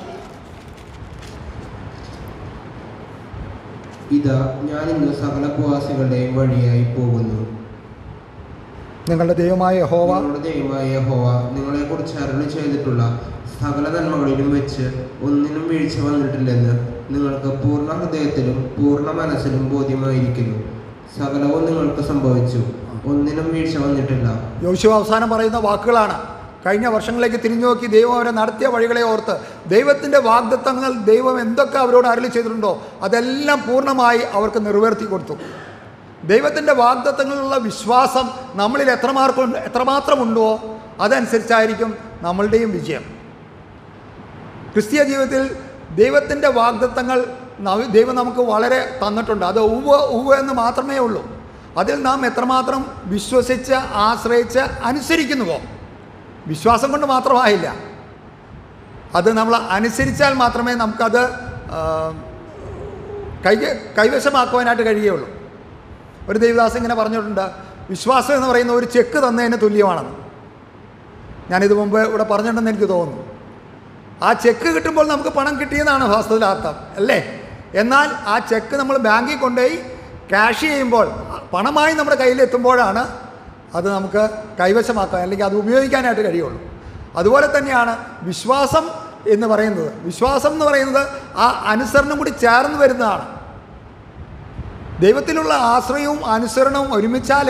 ഇതാ ഞാൻ ഇന്ന് സകല ഉപവാസികളുടെയും വഴിയായി പോകുന്നു നിങ്ങളുടെ ദൈവമായ യഹോവ നിങ്ങളുടെ ദൈവമായ യഹോവ നിങ്ങളെക്കുറിച്ച് അരുളി ചെയ്തിട്ടുള്ള സകല നന്മകളിലും വെച്ച് ഒന്നിനും വീഴ്ച വന്നിട്ടില്ലെന്ന് നിങ്ങൾക്ക് പൂർണ്ണ ഹൃദയത്തിലും പൂർണ്ണ മനസ്സിലും ബോധ്യമായിരിക്കുന്നു സകലവും നിങ്ങൾക്ക് സംഭവിച്ചു ഒന്നിനും വീഴ്ച വന്നിട്ടില്ല യോശു അവസാനം പറയുന്ന വാക്കുകളാണ് കഴിഞ്ഞ വർഷങ്ങളിലേക്ക് തിരിഞ്ഞു നോക്കി ദൈവം അവരെ നടത്തിയ വഴികളെ ഓർത്ത് ദൈവത്തിൻ്റെ വാഗ്ദത്തങ്ങൾ ദൈവം എന്തൊക്കെ അവരോട് അരളി ചെയ്തിട്ടുണ്ടോ അതെല്ലാം പൂർണ്ണമായി അവർക്ക് നിറവേർത്തി കൊടുത്തു ദൈവത്തിൻ്റെ വാഗ്ദത്തങ്ങളിലുള്ള വിശ്വാസം നമ്മളിൽ എത്രമാർക്കും എത്രമാത്രമുണ്ടോ അതനുസരിച്ചായിരിക്കും നമ്മളുടെയും വിജയം ക്രിസ്തീയ ജീവിതത്തിൽ ദൈവത്തിൻ്റെ വാഗ്ദത്തങ്ങൾ നവ- ദൈവം നമുക്ക് വളരെ തന്നിട്ടുണ്ട് അത് ഉവ്വ് ഉവ്വ് എന്ന് മാത്രമേ ഉള്ളൂ അതിൽ നാം എത്രമാത്രം വിശ്വസിച്ച് ആശ്രയിച്ച് അനുസരിക്കുന്നുവോ വിശ്വാസം കൊണ്ട് മാത്രമായില്ല അത് നമ്മൾ അനുസരിച്ചാൽ മാത്രമേ നമുക്കത് ആ, കൈ കൈവശമാക്കുവാനായിട്ട് കഴിയുകയുള്ളൂ ഒരു ദേവദാസ് ഇങ്ങനെ പറഞ്ഞിട്ടുണ്ട് വിശ്വാസം എന്ന് പറയുന്ന ഒരു ചെക്ക് തന്നതിന് തുല്യമാണെന്ന് ഞാനിത് മുമ്പ് ഇവിടെ പറഞ്ഞിട്ടുണ്ടെന്ന് എനിക്ക് തോന്നുന്നു ആ ചെക്ക് കിട്ടുമ്പോൾ നമുക്ക് പണം കിട്ടിയെന്നാണ് വാസ്തവത്തിൽ അർത്ഥം അല്ലേ എന്നാൽ ആ ചെക്ക് നമ്മൾ ബാങ്കിൽ കൊണ്ടുപോയി ക്യാഷ് ചെയ്യുമ്പോൾ പണമായി നമ്മുടെ കയ്യിലെത്തുമ്പോഴാണ് അത് നമുക്ക് കൈവശമാക്കാൻ അല്ലെങ്കിൽ അത് ഉപയോഗിക്കാനായിട്ട് കഴിയുള്ളൂ അതുപോലെ തന്നെയാണ് വിശ്വാസം എന്ന് പറയുന്നത് വിശ്വാസം എന്ന് പറയുന്നത് ആ അനുസരണം കൂടി ചേർന്ന് വരുന്നതാണ് ദൈവത്തിലുള്ള ആശ്രയവും അനുസരണവും ഒരുമിച്ചാലേ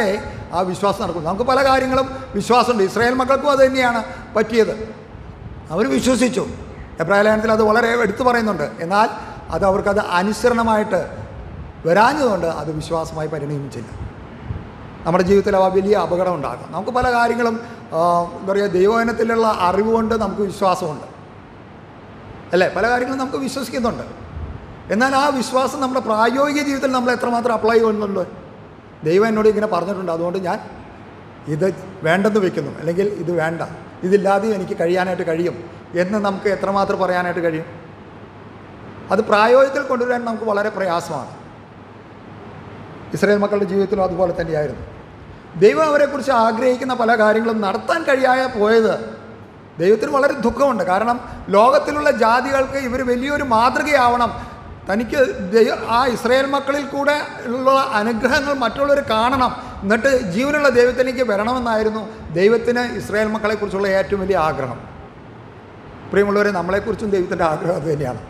ആ വിശ്വാസം നടക്കും നമുക്ക് പല കാര്യങ്ങളും വിശ്വാസമുണ്ട് ഇസ്രായേൽ മക്കൾക്കും അത് തന്നെയാണ് പറ്റിയത് അവർ വിശ്വസിച്ചു എബ്രാഹിം ലേഖനത്തിൽ അത് വളരെ എടുത്തു പറയുന്നുണ്ട് എന്നാൽ അത് അവർക്കത് അനുസരണമായിട്ട് വരാഞ്ഞതുകൊണ്ട് അത് വിശ്വാസമായി പരിണമിച്ചില്ല നമ്മുടെ ജീവിതത്തിൽ ആ വലിയ അപകടം ഉണ്ടാകും നമുക്ക് പല കാര്യങ്ങളും ആ, എന്താ പറയുക ദൈവവചനത്തിലുള്ള അറിവ് കൊണ്ട് നമുക്ക് വിശ്വാസമുണ്ട് അല്ലേ പല കാര്യങ്ങളും നമുക്ക് വിശ്വസിക്കുന്നുണ്ട് എന്നാൽ ആ വിശ്വാസം നമ്മുടെ പ്രായോഗിക ജീവിതത്തിൽ നമ്മൾ എത്രമാത്രം അപ്ലൈ ചെയ്യുന്നുണ്ട് ദൈവം എന്നോട് ഇങ്ങനെ പറഞ്ഞിട്ടുണ്ട് അതുകൊണ്ട് ഞാൻ ഇത് വേണ്ടെന്ന് വെക്കുന്നു അല്ലെങ്കിൽ ഇത് വേണ്ട ഇതില്ലാതെയും എനിക്ക് കഴിയാനായിട്ട് കഴിയും എന്ന് നമുക്ക് എത്രമാത്രം പറയാനായിട്ട് കഴിയും അത് പ്രായോഗികത്തിൽ കൊണ്ടുവരാൻ നമുക്ക് വളരെ പ്രയാസമാണ് ഇസ്രായേൽ മക്കളുടെ ജീവിതത്തിലും അതുപോലെ തന്നെയായിരുന്നു ദൈവം അവരെക്കുറിച്ച് ആഗ്രഹിക്കുന്ന പല കാര്യങ്ങളും നടത്താൻ കഴിയാതെ പോയത് ദൈവത്തിന് വളരെ ദുഃഖമുണ്ട് കാരണം ലോകത്തിലുള്ള ജാതികൾക്ക് ഇവർ വലിയൊരു മാതൃകയാവണം തനിക്ക് ദൈവ ആ ഇസ്രായേൽ മക്കളിൽ കൂടെ ഉള്ള അനുഗ്രഹങ്ങൾ മറ്റുള്ളവർ കാണണം എന്നിട്ട് ജീവനുള്ള ദൈവത്തിലേക്ക് വരണമെന്നായിരുന്നു ദൈവത്തിന് ഇസ്രായേൽ മക്കളെക്കുറിച്ചുള്ള ഏറ്റവും വലിയ ആഗ്രഹം പ്രിയമുള്ളവരെ നമ്മളെക്കുറിച്ചും ദൈവത്തിൻ്റെ ആഗ്രഹം അത് തന്നെയാണ്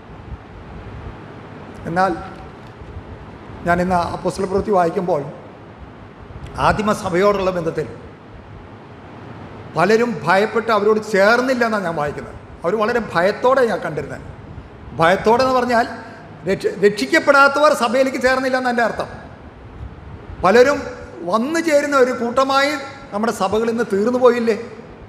എന്നാൽ ഞാൻ ഇന്ന് അപ്പോസ്തല പ്രവൃത്തി വായിക്കുമ്പോൾ ആദിമ സഭയോടുള്ള ബന്ധത്തിൽ പലരും ഭയപ്പെട്ട് അവരോട് ചേർന്നില്ല എന്നാണ് ഞാൻ വായിക്കുന്നത് അവർ വളരെ ഭയത്തോടെ ഞാൻ കണ്ടിരുന്നത് ഭയത്തോടെ എന്ന് പറഞ്ഞാൽ രക്ഷ രക്ഷിക്കപ്പെടാത്തവർ സഭയിലേക്ക് ചേർന്നില്ല എന്നതിൻ്റെ അർത്ഥം പലരും വന്നു ചേരുന്ന ഒരു കൂട്ടമായി നമ്മുടെ സഭകളിൽ നിന്ന് തീർന്നു പോയില്ലേ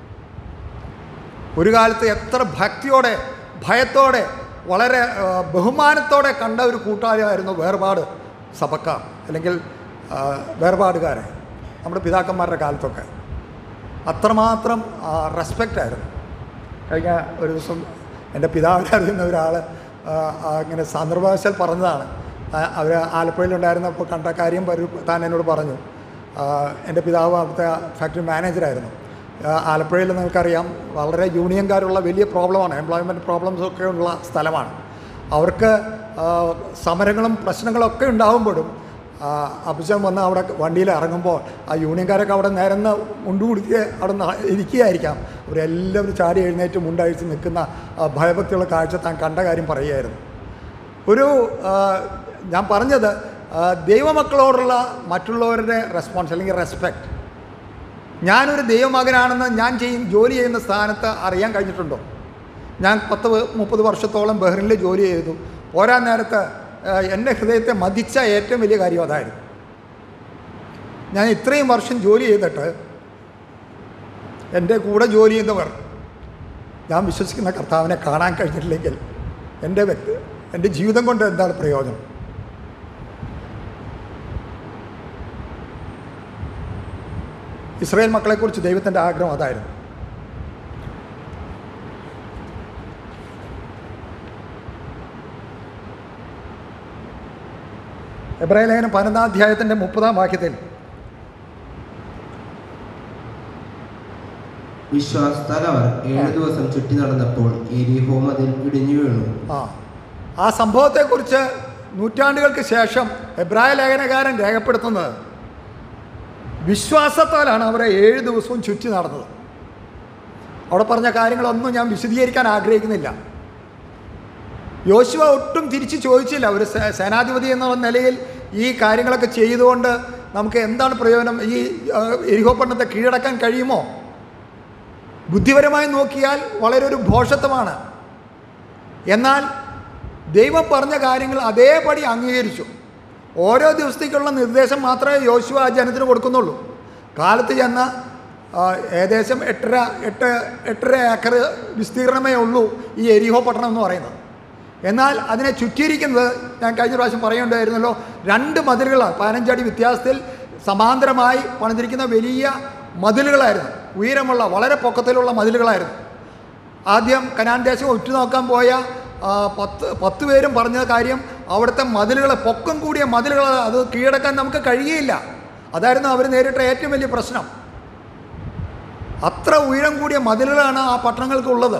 ഒരു കാലത്ത് എത്ര ഭക്തിയോടെ ഭയത്തോടെ വളരെ ആ, ബഹുമാനത്തോടെ കണ്ട ഒരു കൂട്ടായ്മയായിരുന്നു വേർപാട് സഭക്കാർ അല്ലെങ്കിൽ ആ, വേർപാടുകാരെ നമ്മുടെ പിതാക്കന്മാരുടെ കാലത്തൊക്കെ അത്രമാത്രം റെസ്പെക്റ്റ് ആയിരുന്നു കഴിഞ്ഞ ഒരു ദിവസം എൻ്റെ പിതാവിനെ അറിയുന്ന ഒരാൾ ഇങ്ങനെ സന്ദർഭവശാൽ പറഞ്ഞതാണ് അവർ ആലപ്പുഴയിലുണ്ടായിരുന്നപ്പോൾ കണ്ട കാര്യം വരും താൻ എന്നോട് പറഞ്ഞു ആ, എൻ്റെ പിതാവ് അവിടുത്തെ ഫാക്ടറി മാനേജറായിരുന്നു ആ, ആലപ്പുഴയിൽ നിങ്ങൾക്കറിയാം വളരെ യൂണിയൻകാരുള്ള വലിയ പ്രോബ്ലമാണ് എംപ്ലോയ്മെൻറ്റ് പ്രോബ്ലംസ് ഒക്കെ ഉള്ള സ്ഥലമാണ് അവർക്ക് ആ, സമരങ്ങളും പ്രശ്നങ്ങളൊക്കെ ഉണ്ടാകുമ്പോഴും അപ്പച്ചൻ വന്ന് അവിടെ വണ്ടിയിൽ ഇറങ്ങുമ്പോൾ ആ യൂണിയൻകാരൊക്കെ അവിടെ നിരന്ന് മുണ്ടുകുടിക്കുക അവിടെ ന- ഇരിക്കുകയായിരിക്കാം അവരെല്ലാവരും ചാടി എഴുന്നേറ്റ് മുണ്ടഴിച്ച് നിൽക്കുന്ന ആ ഭയഭക്തിയുള്ള കാഴ്ച താൻ കണ്ട കാര്യം പറയുകയായിരുന്നു ഒരു ആ, ഞാൻ പറഞ്ഞത് ആ, ദൈവമക്കളോടുള്ള മറ്റുള്ളവരുടെ റെസ്പോൺസ് അല്ലെങ്കിൽ റെസ്പെക്റ്റ് ഞാനൊരു ദൈവമകനാണെന്ന് ഞാൻ ചെയ്യും ജോലി ചെയ്യുന്ന സ്ഥാനത്ത് അറിയാൻ കഴിഞ്ഞിട്ടുണ്ടോ ഞാൻ പത്ത് വ- മുപ്പത് വർഷത്തോളം ബഹ്റിനിൽ ജോലി ചെയ്തു പോരാൻ നേരത്ത് ആ, എൻ്റെ ഹൃദയത്തെ മതിച്ച ഏറ്റവും വലിയ കാര്യം അതായിരുന്നു ഞാൻ ഇത്രയും വർഷം ജോലി ചെയ്തിട്ട് എൻ്റെ കൂടെ ജോലി ചെയ്യുന്നവർ ഞാൻ വിശ്വസിക്കുന്ന കർത്താവിനെ കാണാൻ കഴിഞ്ഞിട്ടില്ലെങ്കിൽ എൻ്റെ വ്യക്തി എൻ്റെ ജീവിതം കൊണ്ട് എന്താണ് പ്രയോജനം ഇസ്രായേൽ മക്കളെക്കുറിച്ച് ദൈവത്തിൻ്റെ ആഗ്രഹം അതായിരുന്നു എബ്രാഹിം ലേഖനം പതിനൊന്നാം അധ്യായത്തിൻ്റെ മുപ്പതാം വാക്യത്തിൽ വിശ്വാസത്താൽ അവർ ഏഴു ദിവസം ചുറ്റി നടന്നപ്പോൾ എരിഹോ മതിൽ ഇടിഞ്ഞു വീണു ആ ആ സംഭവത്തെക്കുറിച്ച് നൂറ്റാണ്ടുകൾക്ക് ശേഷം എബ്രായ ലേഖനകാരൻ രേഖപ്പെടുത്തുന്നത് വിശ്വാസത്താലാണ് അവരെ ഏഴ് ദിവസവും ചുറ്റി നടന്നത് അവിടെ പറഞ്ഞ കാര്യങ്ങളൊന്നും ഞാൻ വിശദീകരിക്കാൻ ആഗ്രഹിക്കുന്നില്ല യോശുവ ഒട്ടും തിരിച്ച് ചോദിച്ചില്ല ഒരു സേ- സേനാധിപതി എന്ന നിലയിൽ ഈ കാര്യങ്ങളൊക്കെ ചെയ്തുകൊണ്ട് നമുക്ക് എന്താണ് പ്രയോജനം ഈ ആ, എരിഹോ പട്ടണത്തെ കീഴടക്കാൻ കഴിയുമോ ബുദ്ധിപരമായി നോക്കിയാൽ വളരെ ഒരു ഭോഷത്വമാണ് എന്നാൽ ദൈവം പറഞ്ഞ കാര്യങ്ങൾ അതേപടി അംഗീകരിച്ചു ഓരോ ദിവസത്തേക്കുള്ള നിർദ്ദേശം മാത്രമേ യോശുവ ആ ജനത്തിന് കൊടുക്കുന്നുള്ളൂ കാലത്ത് ചെന്ന ആ, ഏകദേശം എട്ടര എട്ട് എട്ടര ഏക്കർ വിസ്തീർണമേ ഉള്ളൂ ഈ എരിഹോ പട്ടണം എന്ന് പറയുന്നത് എന്നാൽ അതിനെ ചുറ്റിയിരിക്കുന്നത് ഞാൻ കഴിഞ്ഞ പ്രാവശ്യം പറയുണ്ടായിരുന്നല്ലോ രണ്ട് മതിലുകളാണ് പതിനഞ്ചടി വ്യത്യാസത്തിൽ സമാന്തരമായി പണിതിരിക്കുന്ന വലിയ മതിലുകളായിരുന്നു ഉയരമുള്ള വളരെ പൊക്കത്തിലുള്ള മതിലുകളായിരുന്നു ആദ്യം കനാൻ ദേശം ഉറ്റുനോക്കാൻ പോയ ആ, പത്ത് പത്ത് പേരും പറഞ്ഞ കാര്യം അവിടുത്തെ മതിലുകൾ പൊക്കം കൂടിയ മതിലുകൾ അത് കീഴടക്കാൻ നമുക്ക് കഴിയുകയില്ല അതായിരുന്നു അവർ നേരിട്ട ഏറ്റവും വലിയ പ്രശ്നം അത്ര ഉയരം കൂടിയ മതിലുകളാണ് ആ പട്ടണങ്ങൾക്കുള്ളത്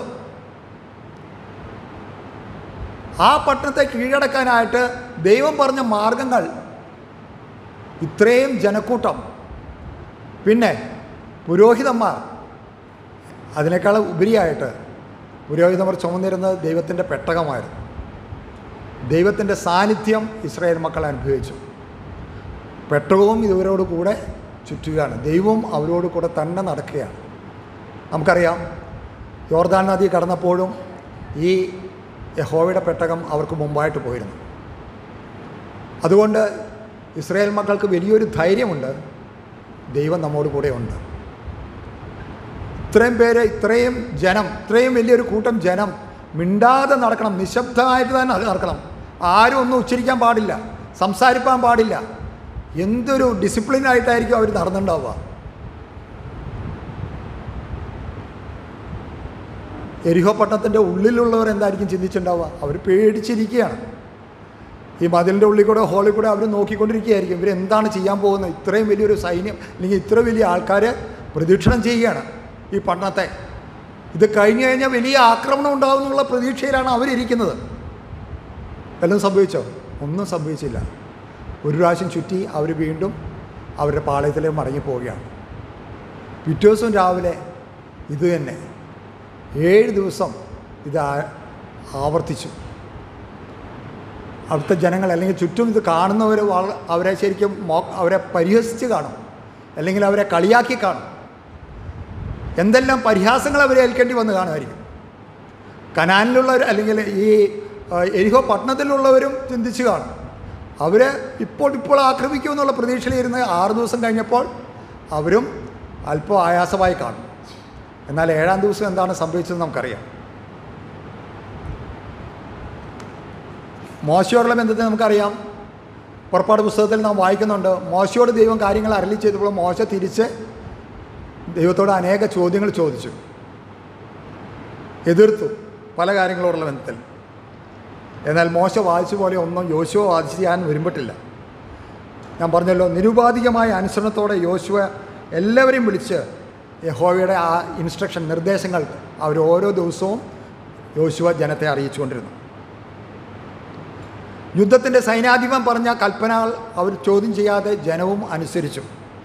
ആ പട്ടണത്തെ കീഴടക്കാനായിട്ട് ദൈവം പറഞ്ഞ മാർഗങ്ങൾ ഇത്രയും ജനക്കൂട്ടം പിന്നെ പുരോഹിതന്മാർ അതിനേക്കാൾ ഉപരിയായിട്ട് പുരോഹിതന്മാർ ചുമന്നിരുന്നത് ദൈവത്തിൻ്റെ പെട്ടകമായിരുന്നു ദൈവത്തിൻ്റെ സാന്നിധ്യം ഇസ്രായേൽ മക്കൾ അനുഭവിച്ചു പെട്ടകവും ഇവരോട് കൂടെ ചുറ്റുകയാണ് ദൈവം അവരോട് കൂടെ തന്നെ നടക്കുകയാണ് നമുക്കറിയാം യോർദാൻ നദി കടന്നപ്പോഴും ഈ യഹോവയുടെ പെട്ടകം അവർക്ക് മുമ്പായിട്ട് പോയിരുന്നു അതുകൊണ്ട് ഇസ്രായേൽ മക്കൾക്ക് വലിയൊരു ധൈര്യമുണ്ട് ദൈവം നമ്മോട് കൂടെ ഉണ്ട് ഇത്രയും പേര് ഇത്രയും ജനം ഇത്രയും വലിയൊരു കൂട്ടം ജനം മിണ്ടാതെ നടക്കണം നിശബ്ദമായിട്ട് തന്നെ അത് നടക്കണം ആരും ഒന്നും ഉച്ചരിക്കാൻ പാടില്ല സംസാരിക്കാൻ പാടില്ല എന്തൊരു ഡിസിപ്ലിനായിട്ടായിരിക്കും അവർ നടന്നിട്ടുണ്ടാവുക എരിഹോ പട്ടണത്തിൻ്റെ ഉള്ളിലുള്ളവർ എന്തായിരിക്കും ചിന്തിച്ചിട്ടുണ്ടാവുക അവർ പേടിച്ചിരിക്കുകയാണ് ഈ മതിലിൻ്റെ ഉള്ളിൽ കൂടെ ഹോളിൽ കൂടെ അവർ നോക്കിക്കൊണ്ടിരിക്കുകയായിരിക്കും ഇവരെന്താണ് ചെയ്യാൻ പോകുന്നത് ഇത്രയും വലിയൊരു സൈന്യം അല്ലെങ്കിൽ ഇത്ര വലിയ ആൾക്കാർ പ്രദക്ഷിണം ചെയ്യുകയാണ് ഈ പട്ടണത്തെ ഇത് കഴിഞ്ഞു കഴിഞ്ഞാൽ വലിയ ആക്രമണം ഉണ്ടാവും എന്നുള്ള പ്രതീക്ഷയിലാണ് അവരിയ്ക്കുന്നത് വല്ലതും സംഭവിച്ചോ ഒന്നും സംഭവിച്ചില്ല ഒരു പ്രാവശ്യം ചുറ്റി അവർ വീണ്ടും അവരുടെ പാളയത്തിലേക്ക് മടങ്ങി പോവുകയാണ് പിറ്റേ ദിവസം രാവിലെ ഇത് തന്നെ ഏഴ് ദിവസം ഇത് ആ- ആവർത്തിച്ചു അവിടുത്തെ ജനങ്ങൾ അല്ലെങ്കിൽ ചുറ്റും ഇത് കാണുന്നവർ വള അവരെ ശരിക്കും മോ അവരെ പരിഹസിച്ച് കാണും അല്ലെങ്കിൽ അവരെ കളിയാക്കി കാണും എന്തെല്ലാം പരിഹാസങ്ങൾ അവരെ ഏൽക്കേണ്ടി വന്ന് കാണുമായിരിക്കും കനാനിലുള്ളവർ അല്ലെങ്കിൽ ഈ ആ, എരിഹോ പട്ടണത്തിലുള്ളവരും ചിന്തിച്ച് കാണും അവർ ഇപ്പോൾ ഇപ്പോൾ ആക്രമിക്കുമെന്നുള്ള പ്രതീക്ഷയിലിരുന്ന് ആറ് ദിവസം കഴിഞ്ഞപ്പോൾ അവരും അല്പം ആയാസമായി കാണും എന്നാൽ ഏഴാം ദിവസം എന്താണ് സംഭവിച്ചത് നമുക്കറിയാം മോശയോടുള്ള ബന്ധത്തെ നമുക്കറിയാം പുറപ്പാട് പുസ്തകത്തിൽ നാം വായിക്കുന്നുണ്ട് മോശയോട് ദൈവം കാര്യങ്ങൾ അരളി ചെയ്തപ്പോൾ മോശ തിരിച്ച് ദൈവത്തോട് അനേക ചോദ്യങ്ങൾ ചോദിച്ചു എതിർത്തു പല കാര്യങ്ങളോടുള്ള ബന്ധത്തിൽ എന്നാൽ മോശ വാദിച്ച പോലെ ഒന്നും യോശുവ വാദിച്ച് ചെയ്യാൻ വരുമ്പട്ടില്ല ഞാൻ പറഞ്ഞല്ലോ നിരുപാധികമായ അനുസരണത്തോടെ യോശുവ എല്ലാവരെയും വിളിച്ച് യഹോവയുടെ ആ ഇൻസ്ട്രക്ഷൻ നിർദ്ദേശങ്ങൾ അവർ ഓരോ ദിവസവും യോശുവ ജനത്തെ അറിയിച്ചുകൊണ്ടിരുന്നു യുദ്ധത്തിൻ്റെ സൈനാധിപൻ പറഞ്ഞ കൽപ്പനകൾ അവർ ചോദ്യം ചെയ്യാതെ ജനവും അനുസരിച്ചു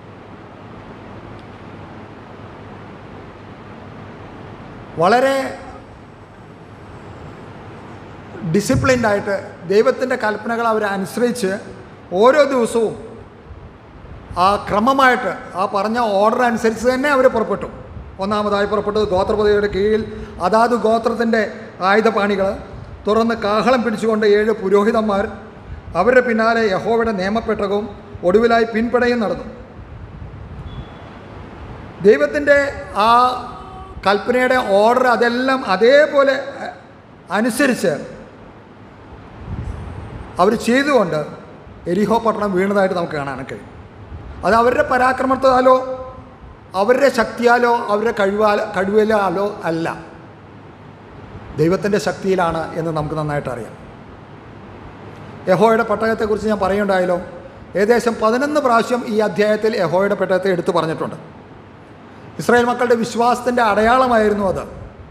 വളരെ ഡിസിപ്ലിൻഡ് ആയിട്ട് ദൈവത്തിൻ്റെ കൽപ്പനകൾ അവർ അനുസരിച്ച് ഓരോ ദിവസവും ആ ക്രമമായിട്ട് ആ പറഞ്ഞ ഓർഡർ അനുസരിച്ച് തന്നെ അവർ പുറപ്പെട്ടു ഒന്നാമതായി പുറപ്പെട്ടത് ഗോത്രപതിയുടെ കീഴിൽ അതാത് ഗോത്രത്തിൻ്റെ ആയുധപാണികൾ തുറന്ന് കാഹളം പിടിച്ചുകൊണ്ട് ഏഴ് പുരോഹിതന്മാർ അവരുടെ പിന്നാലെ യഹോവയുടെ നിയമപ്പെട്ടകവും ഒടുവിലായി പിൻപടയും നടന്നു ദൈവത്തിൻ്റെ ആ കൽപ്പനയുടെ ഓർഡർ അതെല്ലാം അതേപോലെ അ- അനുസരിച്ച് അവർ ചെയ്തുകൊണ്ട് എരിഹോ പട്ടണം വീണതായിട്ട് നമുക്ക് കാണാൻ കഴിയും അത് അവരുടെ പരാക്രമത്താലോ അവരുടെ ശക്തിയാലോ അവരുടെ കഴിവാലോ കഴിവിലാലോ അല്ല ദൈവത്തിൻ്റെ ശക്തിയിലാണ് എന്ന് നമുക്ക് നന്നായിട്ട് അറിയാം യഹോയുടെ പട്ടകത്തെക്കുറിച്ച് ഞാൻ പറയുണ്ടായല്ലോ ഏകദേശം പതിനൊന്ന് പ്രാവശ്യം ഈ അധ്യായത്തിൽ യഹോയുടെ പട്ടകത്തെ എടുത്തു പറഞ്ഞിട്ടുണ്ട് ഇസ്രായേൽ മക്കളുടെ വിശ്വാസത്തിൻ്റെ അടയാളമായിരുന്നു അത്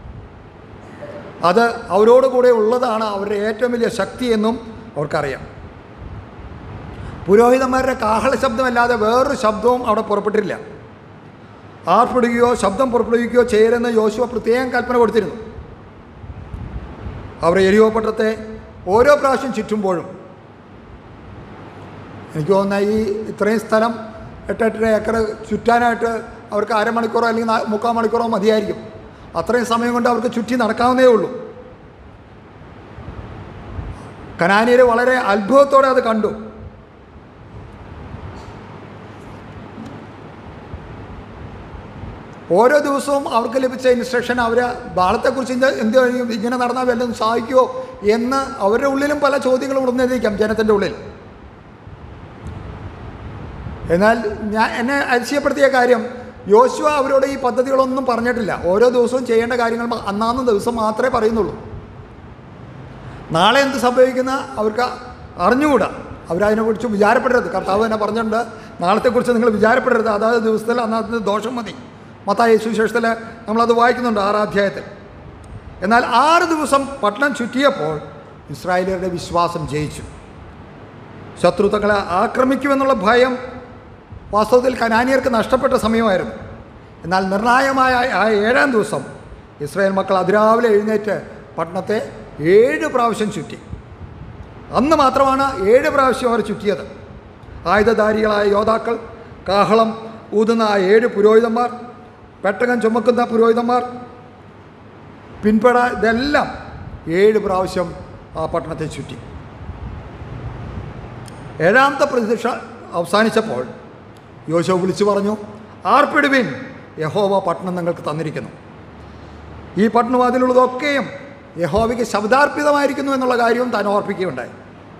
അത് അവരോട് കൂടെ ഉള്ളതാണ് അവരുടെ ഏറ്റവും വലിയ ശക്തി എന്നും അവർക്കറിയാം പുരോഹിതന്മാരുടെ കാഹള ശബ്ദമല്ലാതെ വേറൊരു ശബ്ദവും അവിടെ പുറപ്പെട്ടിട്ടില്ല ആർപ്പിടുകയോ ശബ്ദം പുറപ്പെടുവിക്കുകയോ ചെയ്യരുതെന്ന് യോശുവ പ്രത്യേകം കൽപ്പന കൊടുത്തിരുന്നു അവർ എരിയോ പട്ടത്തെ ഓരോ പ്രാവശ്യം ചുറ്റുമ്പോഴും എനിക്ക് തോന്നുന്ന ഈ ഇത്രയും സ്ഥലം എട്ടെട്ടര ഏക്കർ ചുറ്റാനായിട്ട് അവർക്ക് അരമണിക്കൂറോ അല്ലെങ്കിൽ നാ- മുക്കാൽ മണിക്കൂറോ മതിയായിരിക്കും അത്രയും സമയം കൊണ്ട് അവർക്ക് ചുറ്റി നടക്കാവുന്നേ ഉള്ളൂ കനാനിയർ വളരെ അത്ഭുതത്തോടെ അത് കണ്ടു ഓരോ ദിവസവും അവർക്ക് ലഭിച്ച ഇൻസ്ട്രക്ഷൻ അവർ ബാളത്തെക്കുറിച്ച് എന്ത് എന്ത് കഴിയും ഇങ്ങനെ നടന്നാൽ വല്ലതും സഹായിക്കുമോ എന്ന് അവരുടെ ഉള്ളിലും പല ചോദ്യങ്ങളും ഉടനെത്തിക്കാം ജനത്തിൻ്റെ ഉള്ളിൽ എന്നാൽ ഞാൻ എന്നെ അതിശയപ്പെടുത്തിയ കാര്യം യോശുവ അവരോട് ഈ പദ്ധതികളൊന്നും പറഞ്ഞിട്ടില്ല ഓരോ ദിവസവും ചെയ്യേണ്ട കാര്യങ്ങൾ മ- അന്നാന്ന് ദിവസം മാത്രമേ പറയുന്നുള്ളൂ നാളെ എന്ത് സംഭവിക്കുന്ന അവർക്ക് അറിഞ്ഞുകൂടാ അവരതിനെക്കുറിച്ച് വിചാരപ്പെടരുത് കർത്താവ് തന്നെ പറഞ്ഞിട്ടുണ്ട് നാളത്തെക്കുറിച്ച് നിങ്ങൾ വിചാരപ്പെടരുത് അതാത് ദിവസത്തിൽ അന്നത്തെ ദോഷം മതി മത്തായി സുവിശേഷത്തിൽ നമ്മളത് വായിക്കുന്നുണ്ട് ആറാം അധ്യായത്തിൽ എന്നാൽ ആറ് ദിവസം പട്ടണം ചുറ്റിയപ്പോൾ ഇസ്രായേലിയരുടെ വിശ്വാസം ജയിച്ചു ശത്രു തങ്ങളെ ആക്രമിക്കുമെന്നുള്ള ഭയം വാസ്തവത്തിൽ കനാനിയർക്ക് നഷ്ടപ്പെട്ട സമയമായിരുന്നു എന്നാൽ നിർണായകമായ ആ ഏഴാം ദിവസം ഇസ്രായേൽ മക്കൾ അതിരാവിലെ എഴുന്നേറ്റ് പട്ടണത്തെ ഏഴ് പ്രാവശ്യം ചുറ്റി അന്ന് മാത്രമാണ് ഏഴ് പ്രാവശ്യം അവർ ചുറ്റിയത് ആയുധധാരികളായ യോദ്ധാക്കൾ കാഹളം ഊതുന്ന ആ ഏഴ് പുരോഹിതന്മാർ പെട്ടകം ചുമക്കുന്ന പുരോഹിതന്മാർ പിൻപട ഇതെല്ലാം ഏഴ് പ്രാവശ്യം ആ പട്ടണത്തെ ചുറ്റി ഏഴാമത്തെ പ്രതീക്ഷ അവസാനിച്ചപ്പോൾ യോശോ വിളിച്ചു പറഞ്ഞു ആർപ്പിടുവിൻ യഹോവ പട്ടണം നിങ്ങൾക്ക് തന്നിരിക്കുന്നു ഈ പട്ടണം അതിലുള്ളതൊക്കെയും യഹോവയ്ക്ക് ശബ്ദാർപ്പിതമായിരിക്കുന്നു എന്നുള്ള കാര്യവും താൻ ഓർപ്പിക്കുകയുണ്ടായി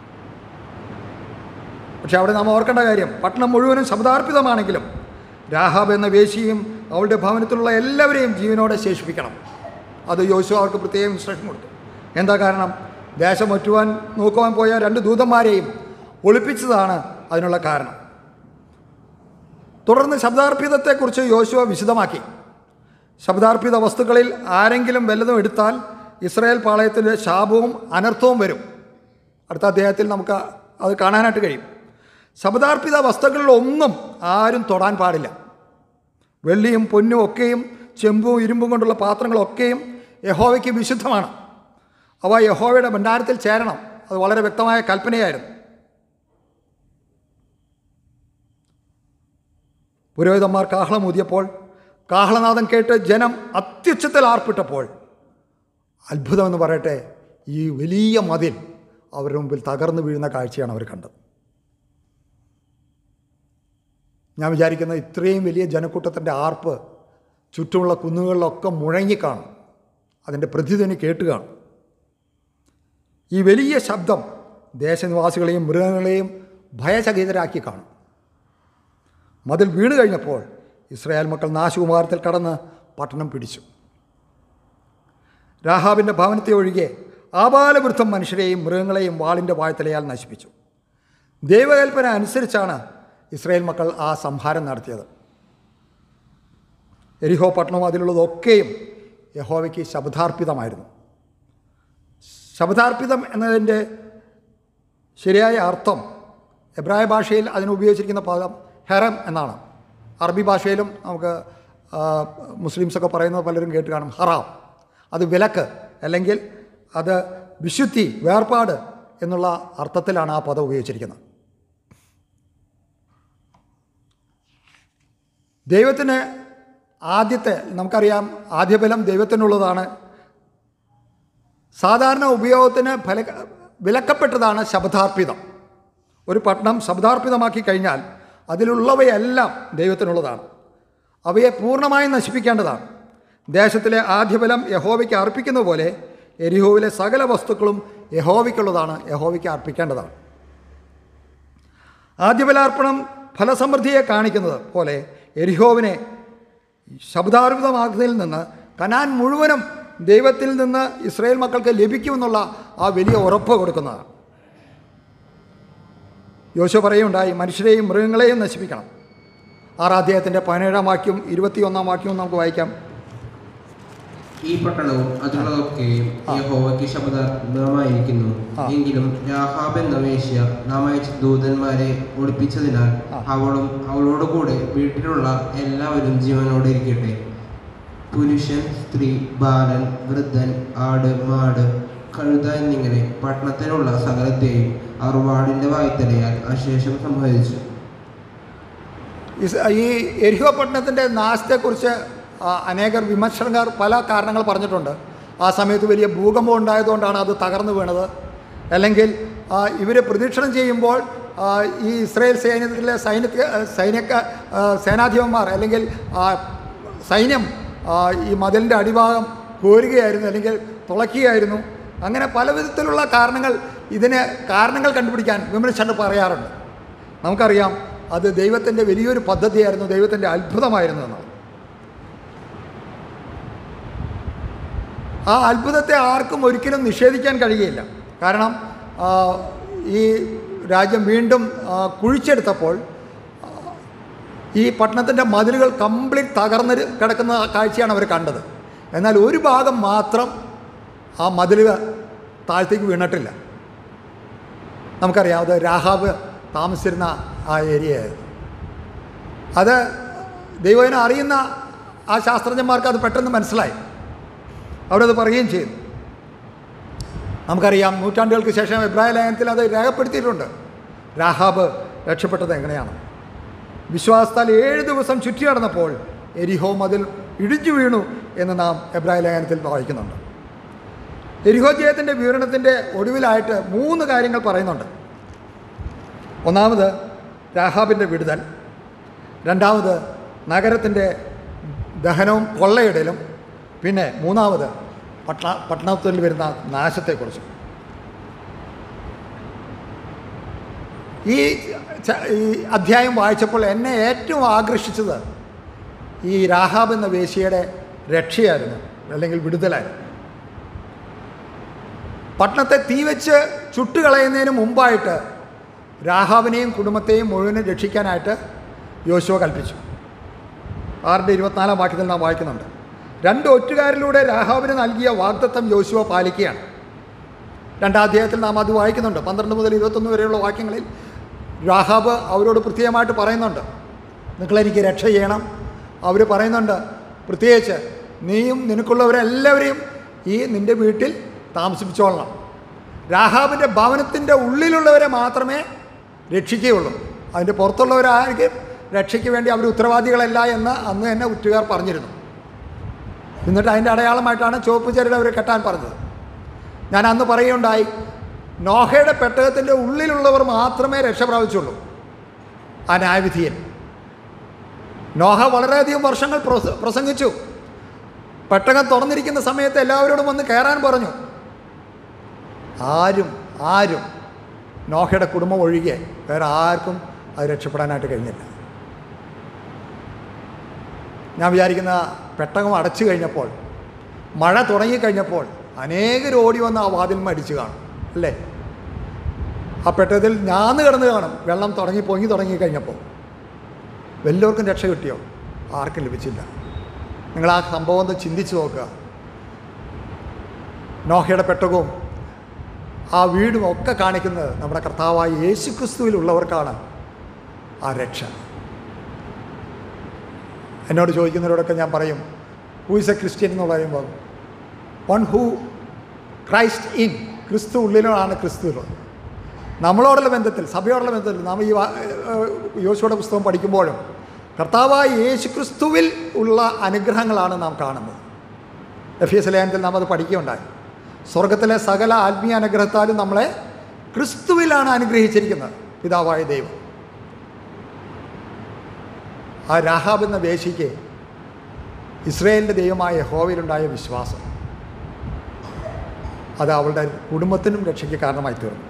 പക്ഷെ അവിടെ നാം ഓർക്കേണ്ട കാര്യം പട്ടണം മുഴുവനും ശബ്ദാർപ്പിതമാണെങ്കിലും രാഹാബ് എന്ന വേശിയും അവളുടെ ഭവനത്തിലുള്ള എല്ലാവരെയും ജീവനോടെ ശേഷിപ്പിക്കണം അത് യോശു അവർക്ക് പ്രത്യേകം ഇൻസ്ട്രക്ഷൻ കൊടുത്തു എന്താ കാരണം ദേശം ഒറ്റുവാൻ നോക്കുവാൻ പോയ രണ്ട് ദൂതന്മാരെയും ഒളിപ്പിച്ചതാണ് അതിനുള്ള കാരണം തുടർന്ന് ശബ്ദാർപ്പിതത്തെക്കുറിച്ച് യോശുവ വിശദമാക്കി ശബ്ദാർപ്പിത വസ്തുക്കളിൽ ആരെങ്കിലും വല്ലതും എടുത്താൽ ഇസ്രായേൽ പാളയത്തിൻ്റെ ശാപവും അനർത്ഥവും വരും അടുത്ത അധ്യായത്തിൽ നമുക്ക് അത് കാണാനായിട്ട് കഴിയും ശബ്ദാർപ്പിത വസ്തുക്കളിൽ ഒന്നും ആരും തൊടാൻ പാടില്ല വെള്ളിയും പൊന്നും ഒക്കെയും ചെമ്പും ഇരുമ്പും കൊണ്ടുള്ള പാത്രങ്ങളൊക്കെയും യഹോവയ്ക്ക് വിശുദ്ധമാണ് അവ യഹോവയുടെ ഭണ്ഡാരത്തിൽ ചേരണം അത് വളരെ വ്യക്തമായ കൽപ്പനയായിരുന്നു പുരോഹിതന്മാർ കാഹളം ഊതിയപ്പോൾ കാഹളനാദം കേട്ട് ജനം അത്യുച്ചത്തിൽ ആർപ്പിട്ടപ്പോൾ അത്ഭുതമെന്ന് പറയട്ടെ ഈ വലിയ മതിൽ അവരുടെ മുമ്പിൽ തകർന്നു വീഴുന്ന കാഴ്ചയാണ് അവർ കണ്ടത് ഞാൻ വിചാരിക്കുന്നത് ഇത്രയും വലിയ ജനക്കൂട്ടത്തിൻ്റെ ആർപ്പ് ചുറ്റുമുള്ള കുന്നുകളിലൊക്കെ മുഴങ്ങിക്കാണും അതിൻ്റെ പ്രതിധ്വനി കേട്ട് കാണും ഈ വലിയ ശബ്ദം ദേശനിവാസികളെയും മൃഗങ്ങളെയും ഭയചകിതരാക്കി കാണും മതിൽ വീണ് കഴിഞ്ഞപ്പോൾ ഇസ്രായേൽ മക്കൾ നാശകുമാരത്തിൽ കടന്ന് പട്ടണം പിടിച്ചു രാഹാബിൻ്റെ ഭവനത്തെ ഒഴികെ ആപാലവൃദ്ധം മനുഷ്യരെയും മൃഗങ്ങളെയും വാളിൻ്റെ വാഴ്ത്തലയാൽ നശിപ്പിച്ചു ദൈവകൽപ്പന അനുസരിച്ചാണ് ഇസ്രായേൽ മക്കൾ ആ സംഹാരം നടത്തിയത് എരിഹോ പട്ടണം അതിലുള്ളതൊക്കെയും യഹോവയ്ക്ക് ശബ്ദാർപ്പിതമായിരുന്നു ശബ്ദാർപ്പിതം എന്നതിൻ്റെ ശരിയായ അർത്ഥം എബ്രായ ഭാഷയിൽ അതിന് ഉപയോഗിച്ചിരിക്കുന്ന പദം ഹെറം എന്നാണ് അറബി ഭാഷയിലും നമുക്ക് ആ, മുസ്ലിംസൊക്കെ പറയുന്നത് പലരും കേട്ട് കാണും ഹറാം അത് വിലക്ക് അല്ലെങ്കിൽ അത് വിശുദ്ധി വേർപാട് എന്നുള്ള അർത്ഥത്തിലാണ് ആ പദം ഉപയോഗിച്ചിരിക്കുന്നത് ദൈവത്തിന് ആദ്യത്തെ നമുക്കറിയാം ആദ്യബലം ദൈവത്തിനുള്ളതാണ് സാധാരണ ഉപയോഗത്തിന് ഫല വിലക്കപ്പെട്ടതാണ് ശബ്ദാർപ്പിതം ഒരു പട്ടണം ശബ്ദാർപ്പിതമാക്കി കഴിഞ്ഞാൽ അതിലുള്ളവയെല്ലാം ദൈവത്തിനുള്ളതാണ് അവയെ പൂർണ്ണമായും നശിപ്പിക്കേണ്ടതാണ് ദേശത്തിലെ ആദ്യബലം യഹോവയ്ക്ക് അർപ്പിക്കുന്ന പോലെ എരിഹോവിലെ സകല വസ്തുക്കളും യഹോവയ്ക്കുള്ളതാണ് യഹോവയ്ക്ക് അർപ്പിക്കേണ്ടതാണ് ആദ്യബലാർപ്പണം ഫലസമൃദ്ധിയെ കാണിക്കുന്നത് പോലെ എരിഹോവിനെ ശബ്ദാർപ്പിതമാക്കുന്നതിൽ നിന്ന് കനാൻ മുഴുവനും ദൈവത്തിൽ നിന്ന് ഇസ്രായേൽ മക്കൾക്ക് ലഭിക്കുമെന്നുള്ള ആ വലിയ ഉറപ്പ് കൊടുക്കുന്നതാണ് യോശു പറയുണ്ടായി മനുഷ്യരെയും മൃഗങ്ങളെയും നശിപ്പിക്കണം ആറാധ്യായത്തിൻ്റെ പതിനേഴാം വാക്യവും ഇരുപത്തിയൊന്നാം വാക്യവും നമുക്ക് വായിക്കാം ഈ പട്ടണവും അതിലുള്ളതൊക്കെയും യഹോവയ്ക്ക് ശബ്ദമായിരിക്കുന്നു ആ. എങ്കിലും രാഹാബ് എന്ന വേശ്യ നാം അയച്ച ദൂതന്മാരെ ഒളിപ്പിച്ചതിനാൽ ആ. അവളും അവളോടുകൂടെ വീട്ടിലുള്ള എല്ലാവരും ജീവനോടെ ഇരിക്കട്ടെ പുരുഷൻ സ്ത്രീ ബാലൻ വൃദ്ധൻ ആട് മാട് കഴുത എന്നിങ്ങനെ പട്ടണത്തിലുള്ള സകലത്തെയും അവർ വാടിന്റെ വായ്ത്തലയാൽ അശേഷം സംഹരിച്ചു ഇസ് ഈ എരിഹോ പട്ടണത്തിൻ്റെ നാശത്തെക്കുറിച്ച് ആ, അനേകർ വിമർശകർ പല കാരണങ്ങൾ പറഞ്ഞിട്ടുണ്ട് ആ സമയത്ത് വലിയ ഭൂകമ്പം ഉണ്ടായതുകൊണ്ടാണ് അത് തകർന്നു വീണത് അല്ലെങ്കിൽ ഇവർ പ്രദക്ഷിണം ചെയ്യുമ്പോൾ ആ, ഈ ഇസ്രായേൽ സൈന്യത്തിലെ സൈന്യ സൈനിക ആ, സേനാധിപന്മാർ അല്ലെങ്കിൽ ആ, സൈന്യം ആ, ഈ മതിലിൻ്റെ അടിഭാഗം കോരുകയായിരുന്നു അല്ലെങ്കിൽ തുളയ്ക്കുകയായിരുന്നു അങ്ങനെ പല വിധത്തിലുള്ള കാരണങ്ങൾ ഇതിന് കാരണങ്ങൾ കണ്ടുപിടിക്കാൻ വിമർശകർ പറയാറുണ്ട് നമുക്കറിയാം അത് ദൈവത്തിൻ്റെ വലിയൊരു പദ്ധതിയായിരുന്നു ദൈവത്തിൻ്റെ അത്ഭുതമായിരുന്നു എന്നാണ് ആ അത്ഭുതത്തെ ആർക്കും ഒരിക്കലും നിഷേധിക്കാൻ കഴിയുകയില്ല കാരണം ആ, ഈ രാജ്യം വീണ്ടും ആ, കുഴിച്ചെടുത്തപ്പോൾ ആ, ഈ പട്ടണത്തിൻ്റെ മതിലുകൾ കംപ്ലീറ്റ് തകർന്ന് കിടക്കുന്ന കാഴ്ചയാണ് അവർ കണ്ടത് എന്നാൽ ഒരു ഭാഗം മാത്രം ആ മതിലുകൾ താഴത്തേക്ക് വീണിട്ടില്ല നമുക്കറിയാം അത് രാഹാബ് താമസിച്ചിരുന്ന ആ ഏരിയയായിരുന്നു അത് ദൈവത്തിനെ അറിയുന്ന ആ ശാസ്ത്രജ്ഞന്മാർക്ക് അത് പെട്ടെന്ന് മനസ്സിലായി അവരത് പറയുകയും ചെയ്തു നമുക്കറിയാം നൂറ്റാണ്ടുകൾക്ക് ശേഷം എബ്രാഹിം ലേഖനത്തിൽ അത് രേഖപ്പെടുത്തിയിട്ടുണ്ട് രാഹാബ് രക്ഷപ്പെട്ടത് എങ്ങനെയാണ് വിശ്വാസത്താൽ ഏഴ് ദിവസം ചുറ്റി നടന്നപ്പോൾ എരിഹോ മതിൽ ഇടിഞ്ഞു വീണു എന്ന് നാം എബ്രായ ലേഖനത്തിൽ വായിക്കുന്നുണ്ട് എരിഹോ ജയത്തിൻ്റെ വിവരണത്തിൻ്റെ ഒടുവിലായിട്ട് മൂന്ന് കാര്യങ്ങൾ പറയുന്നുണ്ട് ഒന്നാമത് രാഹാബിൻ്റെ വിടുതൽ രണ്ടാമത് നഗരത്തിൻ്റെ ദഹനവും കൊള്ളയിടലും പിന്നെ മൂന്നാമത് പട്ടണ പട്ടണത്തിൽ വരുന്ന നാശത്തെക്കുറിച്ചും ഈ ച- ഈ അധ്യായം വായിച്ചപ്പോൾ എന്നെ ഏറ്റവും ആകർഷിച്ചത് ഈ രാഹാബ് എന്ന വേശ്യയുടെ രക്ഷയായിരുന്നു അല്ലെങ്കിൽ വിടുതലായിരുന്നു പട്ടണത്തെ തീ വെച്ച് ചുട്ടുകളയുന്നതിന് മുമ്പായിട്ട് രാഹാബിനെയും കുടുംബത്തെയും മുഴുവനും രക്ഷിക്കാനായിട്ട് യോശുവ കൽപ്പിച്ചു ആറിൻ്റെ ഇരുപത്തിനാലാം വാക്യത്തിൽ നാം വായിക്കുന്നുണ്ട് രണ്ട് ഒറ്റുകാരിലൂടെ രാഹാബിന് നൽകിയ വാഗ്ദത്തം യോശുവ പാലിക്കുകയാണ് രണ്ടാം അധ്യായത്തിൽ നാം അത് വായിക്കുന്നുണ്ട് പന്ത്രണ്ട് മുതൽ ഇരുപത്തൊന്ന് വരെയുള്ള വാക്യങ്ങളിൽ രാഹാബ് അവരോട് പ്രത്യേകമായിട്ട് പറയുന്നുണ്ട് നിങ്ങളെനിക്ക് രക്ഷ ചെയ്യണം അവർ പറയുന്നുണ്ട് പ്രത്യേകിച്ച് നീയും നിനക്കുള്ളവരെല്ലാവരെയും ഈ നിൻ്റെ വീട്ടിൽ താമസിപ്പിച്ചോളണം രാഹാബിൻ്റെ ഭവനത്തിൻ്റെ ഉള്ളിലുള്ളവരെ മാത്രമേ രക്ഷിക്കുകയുള്ളൂ അതിൻ്റെ പുറത്തുള്ളവരായിരിക്കും രക്ഷയ്ക്ക് വേണ്ടി അവർ ഉത്തരവാദികളല്ല എന്ന് അന്ന് തന്നെ ഉറ്റുകാർ പറഞ്ഞിരുന്നു എന്നിട്ട് അതിൻ്റെ അടയാളമായിട്ടാണ് ചുവപ്പ് ചരട് അവർ കെട്ടാൻ പറഞ്ഞത് ഞാൻ അന്ന് പറയുകയുണ്ടായി നോഹയുടെ പെട്ടകത്തിൻ്റെ ഉള്ളിലുള്ളവർ മാത്രമേ രക്ഷ പ്രാപിച്ചുള്ളൂ ആ ന്യായവിധിയിൽ നോഹ വളരെയധികം വർഷങ്ങൾ പ്രസ- പ്രസംഗിച്ചു പെട്ടകം തുറന്നിരിക്കുന്ന സമയത്ത് എല്ലാവരോടും വന്ന് കയറാൻ പറഞ്ഞു ആരും ആരും നോഹയുടെ കുടുംബം ഒഴികെ വേറെ ആർക്കും അത് രക്ഷപ്പെടാനായിട്ട് കഴിഞ്ഞില്ല ഞാൻ വിചാരിക്കുന്ന പെട്ടകം അടച്ചു കഴിഞ്ഞപ്പോൾ മഴ തുടങ്ങിക്കഴിഞ്ഞപ്പോൾ അനേകർ ഓടി വന്ന് ആ വാതിൽ അടിച്ചു കാണും അല്ലേ ആ പെട്ടകത്തിൽ ഞാന്ന് കിടന്ന് കാണും വെള്ളം തുടങ്ങി പൊങ്ങി തുടങ്ങി കഴിഞ്ഞപ്പോൾ വല്ലവർക്കും രക്ഷ കിട്ടിയോ ആർക്കും ലഭിച്ചില്ല നിങ്ങൾ ആ സംഭവം ഒന്ന് ചിന്തിച്ച് നോക്കുക നോഹയുടെ പെട്ടകവും ആ വീടും ഒക്കെ കാണിക്കുന്നത് നമ്മുടെ കർത്താവായ യേശു ക്രിസ്തുവിലുള്ളവർക്കാണ് ആ രക്ഷ എന്നോട് ചോദിക്കുന്നവരോടൊക്കെ ഞാൻ പറയും ഹൂ ഇസ് എ ക്രിസ്ത്യൻ എന്ന് പറയുമ്പോൾ വൺ ഹൂ ക്രൈസ്റ്റ് ഇൻ ക്രിസ്തു ഉള്ളിലാണ് ക്രിസ്തുവിലുള്ളത് നമ്മളോടുള്ള ബന്ധത്തിൽ സഭയോടുള്ള ബന്ധത്തിൽ നാം ഈ വാ- ഏഹ് യോശുവയുടെ പുസ്തകം പഠിക്കുമ്പോഴും കർത്താവായ യേശു ക്രിസ്തുവിൽ ഉള്ള അനുഗ്രഹങ്ങളാണ് നാം കാണുന്നത് എഫ് എസ് ലേഖനത്തിൽ നാം അത് പഠിക്കുകയുണ്ടായി സ്വർഗത്തിലെ സകല ആത്മീയ അനുഗ്രഹത്താലും നമ്മളെ ക്രിസ്തുവിലാണ് അനുഗ്രഹിച്ചിരിക്കുന്നത് പിതാവായ ദൈവം ആ രാഹാബ് എന്ന വേശിക്ക് ഇസ്രയേലിൻ്റെ ദൈവമായ യഹോവയിലുണ്ടായ വിശ്വാസം അത് അവളുടെ കുടുംബത്തിനും രക്ഷയ്ക്ക് കാരണമായി തീർന്നു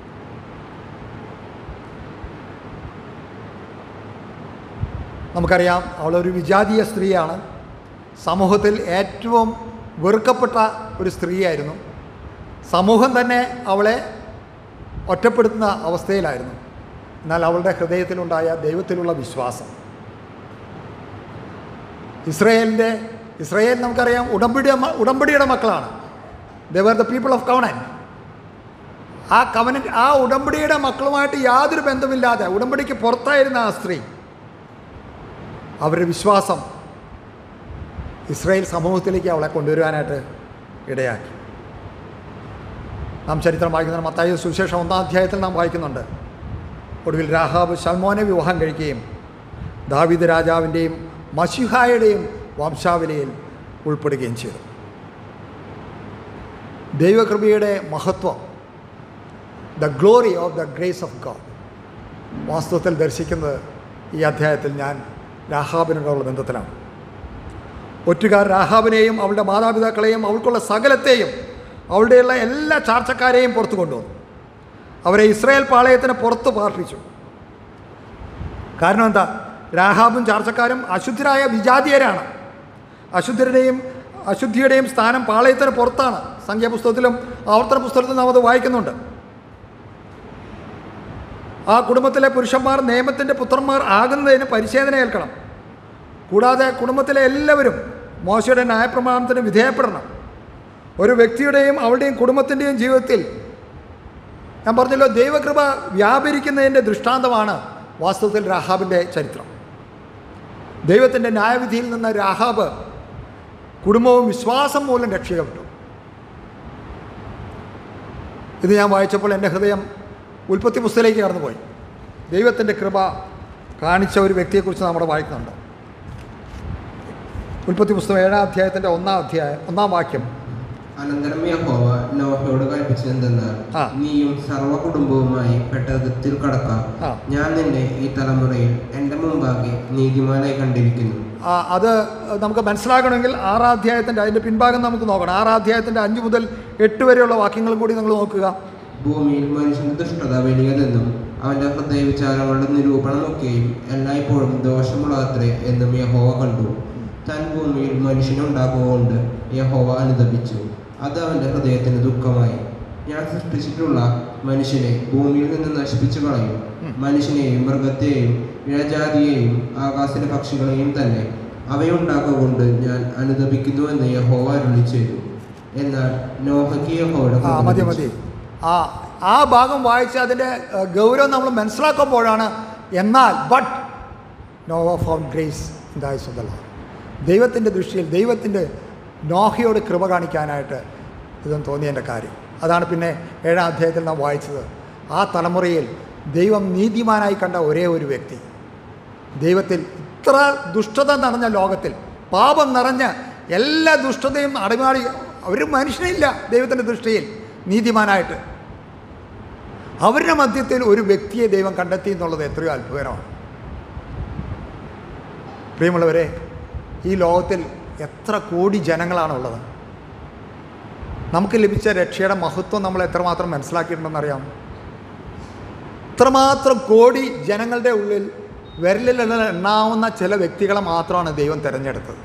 നമുക്കറിയാം അവളൊരു വിജാതീയ സ്ത്രീയാണ് സമൂഹത്തിൽ ഏറ്റവും വെറുക്കപ്പെട്ട ഒരു സ്ത്രീയായിരുന്നു സമൂഹം തന്നെ അവളെ ഒറ്റപ്പെടുത്തുന്ന അവസ്ഥയിലായിരുന്നു എന്നാൽ അവളുടെ ഹൃദയത്തിലുണ്ടായ ദൈവത്തിലുള്ള വിശ്വാസം ഇസ്രയേലിൻ്റെ ഇസ്രയേൽ നമുക്കറിയാം ഉടമ്പടി ഉടമ്പടിയുടെ മക്കളാണ് they're the people of covenant ആ കവന ആ ഉടമ്പടിയുടെ മക്കളുമായിട്ട് യാതൊരു ബന്ധമില്ലാതെ ഉടമ്പടിക്ക് പുറത്തായിരുന്ന ആ സ്ത്രീ അവരുടെ വിശ്വാസം ഇസ്രായേൽ സമൂഹത്തിലേക്ക് അവളെ കൊണ്ടുവരുവാനായിട്ട് ഇടയാക്കി നാം ചരിത്രം വായിക്കുന്ന മത്തായ സുവിശേഷം ഒന്നാം അധ്യായത്തിൽ നാം വായിക്കുന്നുണ്ട് ഒടുവിൽ രാഹാബ് സൽമോനെ വിവാഹം കഴിക്കുകയും ദാവീദ് രാജാവിൻ്റെയും മഷിഹായുടെയും വംശാവലിയിൽ ഉൾപ്പെടുകയും ചെയ്തു ദൈവകൃപയുടെ മഹത്വം the glory of the grace of God വാസ്തവത്തിൽ ദർശിക്കുന്നത് ഈ അധ്യായത്തിൽ ഞാൻ രാഹാബിനോടുള്ള ബന്ധത്തിലാണ് ഒറ്റുകാർ രാഹാബിനെയും അവളുടെ മാതാപിതാക്കളെയും അവൾക്കുള്ള സകലത്തെയും അവളുടെയുള്ള എല്ലാ ചാർച്ചക്കാരെയും പുറത്തു കൊണ്ടുവന്നു അവരെ ഇസ്രായേൽ പാളയത്തിന് പുറത്ത് പാർപ്പിച്ചു കാരണം എന്താ രാഹാബും ചാർച്ചക്കാരും അശുദ്ധരായ വിജാതീയരാണ് അശുദ്ധരുടെയും അശുദ്ധിയുടെയും സ്ഥാനം പാളയത്തിന് പുറത്താണ് സംഖ്യാപുസ്തകത്തിലും ആവർത്തന പുസ്തകത്തിലും നാം അത് വായിക്കുന്നുണ്ട് ആ കുടുംബത്തിലെ പുരുഷന്മാർ നിയമത്തിൻ്റെ പുത്രന്മാർ ആകുന്നതിന് പരിശോധന ഏൽക്കണം കൂടാതെ കുടുംബത്തിലെ എല്ലാവരും മോശയുടെ ന്യായപ്രമാണത്തിന് വിധേയപ്പെടണം ഒരു വ്യക്തിയുടെയും അവളുടെയും കുടുംബത്തിൻ്റെയും ജീവിതത്തിൽ ഞാൻ പറഞ്ഞല്ലോ ദൈവകൃപ വ്യാപരിക്കുന്നതിൻ്റെ ദൃഷ്ടാന്തമാണ് വാസ്തവത്തിൽ രാഹാബിൻ്റെ ചരിത്രം ദൈവത്തിൻ്റെ ന്യായവിധിയിൽ നിന്ന് രാഹാബ് കുടുംബവും വിശ്വാസം മൂലം രക്ഷിക്കപ്പെട്ടു ഇത് ഞാൻ വായിച്ചപ്പോൾ എൻ്റെ ഹൃദയം ഉൽപ്പത്തി പുസ്തകത്തിലേക്ക് കടന്നുപോയി ദൈവത്തിൻ്റെ കൃപ കാണിച്ച ഒരു വ്യക്തിയെക്കുറിച്ച് നമ്മുടെ വായിക്കുന്നുണ്ട് ഉൽപ്പത്തി പുസ്തകം ഏഴാം അധ്യായത്തിൻ്റെ ഒന്നാം അധ്യായം ഒന്നാം വാക്യം അനന്തരം യഹോവ നോഹയോട് കൽപ്പിച്ചതെന്തെന്നാൽ ആ. നീയും സർവ്വ കുടുംബവുമായി പെട്ടകത്തിൽ കടക്കാം ആ. ഞാൻ നിന്നെ ഈ തലമുറയിൽ എൻ്റെ മുമ്പാകെ നീതിമാനായി കണ്ടിരിക്കുന്നു ആ, അത് നമുക്ക് മനസ്സിലാക്കണമെങ്കിൽ ആറാം അധ്യായത്തിൻ്റെ അതിൻ്റെ പിൻഭാഗം നമുക്ക് നോക്കണം ആറാം അധ്യായത്തിൻ്റെ അഞ്ച് മുതൽ എട്ട് വരെയുള്ള വാക്യങ്ങളും കൂടി നിങ്ങൾ നോക്കുക ഭൂമിയിൽ മനുഷ്യന്റെ ദുഷ്ടത വലിയതെന്നും അവന്റെ ഹൃദയവിചാരങ്ങളുടെ നിരൂപണമൊക്കെയും എല്ലായ്പ്പോഴും ദോഷമുള്ളത്രേ എന്നും യഹോവ കണ്ടു താൻ ഭൂമിയിൽ മനുഷ്യനുണ്ടാക്കുകൊണ്ട് യഹോവ അനുദപിച്ചു അത് അവന്റെ ഹൃദയത്തിന് ദുഃഖമായി ഞാൻ സൃഷ്ടിച്ചിട്ടുള്ള മനുഷ്യനെ ഭൂമിയിൽ നിന്ന് നശിപ്പിച്ചു കളയും മനുഷ്യനെയും മൃഗത്തെയും ഇഴജാതിയെയും ആകാശത്തിലെ പക്ഷികളെയും തന്നെ അവയുണ്ടാക്കുകൊണ്ട് ഞാൻ അനുദപിക്കുന്നു എന്ന് യഹോവ അരുളി ചെയ്തു എന്നാൽ നോഹയ്ക്ക് യഹോവയുടെ ആ കൃപ മതി ലഭിച്ചു. മതി ആ ആ ഭാഗം വായിച്ച് അതിൻ്റെ ഏഹ്, ഗൗരവം നമ്മൾ മനസ്സിലാക്കുമ്പോഴാണ് എന്നാൽ but Noah found grace in the eyes of the Lord ദൈവത്തിൻ്റെ ദൃഷ്ടിയിൽ ദൈവത്തിൻ്റെ നോഹയോട് കൃപ കാണിക്കാനായിട്ട് ഇതൊന്നും തോന്നിയതിൻ്റെ കാര്യം അതാണ് പിന്നെ ഏഴാം അധ്യായത്തിൽ നാം വായിച്ചത് ആ തലമുറയിൽ ദൈവം നീതിമാനായി കണ്ട ഒരേ ഒരു വ്യക്തി ദൈവത്തിൽ ഇത്ര ദുഷ്ടത നിറഞ്ഞ ലോകത്തിൽ പാപം നിറഞ്ഞ എല്ലാ ദുഷ്ടതയും അടിമാടി ഒരു മനുഷ്യനില്ല ദൈവത്തിൻ്റെ ദൃഷ്ടിയിൽ നീതിമാനായിട്ട് അവരുടെ മധ്യത്തിൽ ഒരു വ്യക്തിയെ ദൈവം കണ്ടെത്തി എന്നുള്ളത് എത്രയോ അത്ഭുതകരമാണ് പ്രിയമുള്ളവരെ ഈ ലോകത്തിൽ എത്ര കോടി ജനങ്ങളാണുള്ളത് നമുക്ക് ലഭിച്ച രക്ഷയുടെ മഹത്വം നമ്മൾ എത്രമാത്രം മനസ്സിലാക്കിയിട്ടുണ്ടെന്നറിയാം ഇത്രമാത്രം കോടി ജനങ്ങളുടെ ഉള്ളിൽ വിരലിൽ എണ്ണാവുന്ന ചില വ്യക്തികളെ മാത്രമാണ് ദൈവം തിരഞ്ഞെടുത്തത്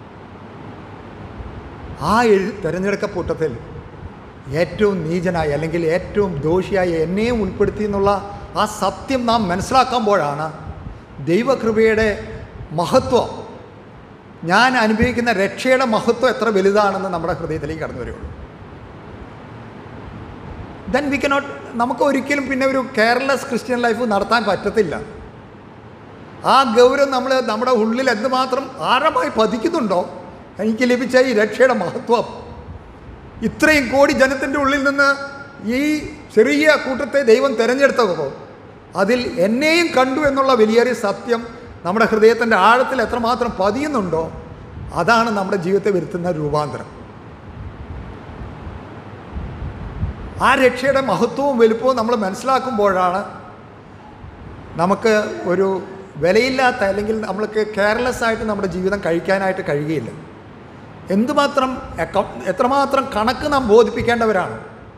ആ എഴു തിരഞ്ഞെടുക്കപ്പെട്ടതിൽ ഏറ്റവും നീചനായി അല്ലെങ്കിൽ ഏറ്റവും ദോഷിയായി എന്നെയും ഉൾപ്പെടുത്തി എന്നുള്ള ആ സത്യം നാം മനസ്സിലാക്കുമ്പോഴാണ് ദൈവകൃപയുടെ മഹത്വം ഞാൻ അനുഭവിക്കുന്ന രക്ഷയുടെ മഹത്വം എത്ര വലുതാണെന്ന് നമ്മുടെ ഹൃദയത്തിലേക്ക് കടന്നു വരികയുള്ളൂ ദെൻ വി കനോട്ട് നമുക്ക് ഒരിക്കലും പിന്നെ ഒരു കെയർലെസ് ക്രിസ്ത്യൻ ലൈഫ് നടത്താൻ പറ്റത്തില്ല ആ ഗൗരവം നമ്മൾ നമ്മുടെ ഉള്ളിൽ എന്തുമാത്രം ആഴമായി പതിക്കുന്നുണ്ടോ എനിക്ക് ലഭിച്ച ഈ രക്ഷയുടെ മഹത്വം ഇത്രയും കോടി ജനത്തിൻ്റെ ഉള്ളിൽ നിന്ന് ഈ ചെറിയ കൂട്ടത്തെ ദൈവം തിരഞ്ഞെടുത്തപ്പോൾ അതിൽ എന്നെയും കണ്ടു എന്നുള്ള വലിയൊരു സത്യം നമ്മുടെ ഹൃദയത്തിൻ്റെ ആഴത്തിൽ എത്രമാത്രം പതിയുന്നുണ്ടോ അതാണ് നമ്മുടെ ജീവിതത്തെ വരുത്തുന്ന രൂപാന്തരം ആ രക്ഷയുടെ മഹത്വവും വലുപ്പവും നമ്മൾ മനസ്സിലാക്കുമ്പോഴാണ് നമുക്ക് ഒരു വിലയില്ലാത്ത അല്ലെങ്കിൽ നമ്മൾക്ക് കെയർലെസ് ആയിട്ട് നമ്മുടെ ജീവിതം കഴിക്കാനായിട്ട് കഴിയുകയില്ല എന്തുമാത്രം അക്കൗ എത്രമാത്രം കണക്ക് നാം ബോധിപ്പിക്കേണ്ടവരാണ്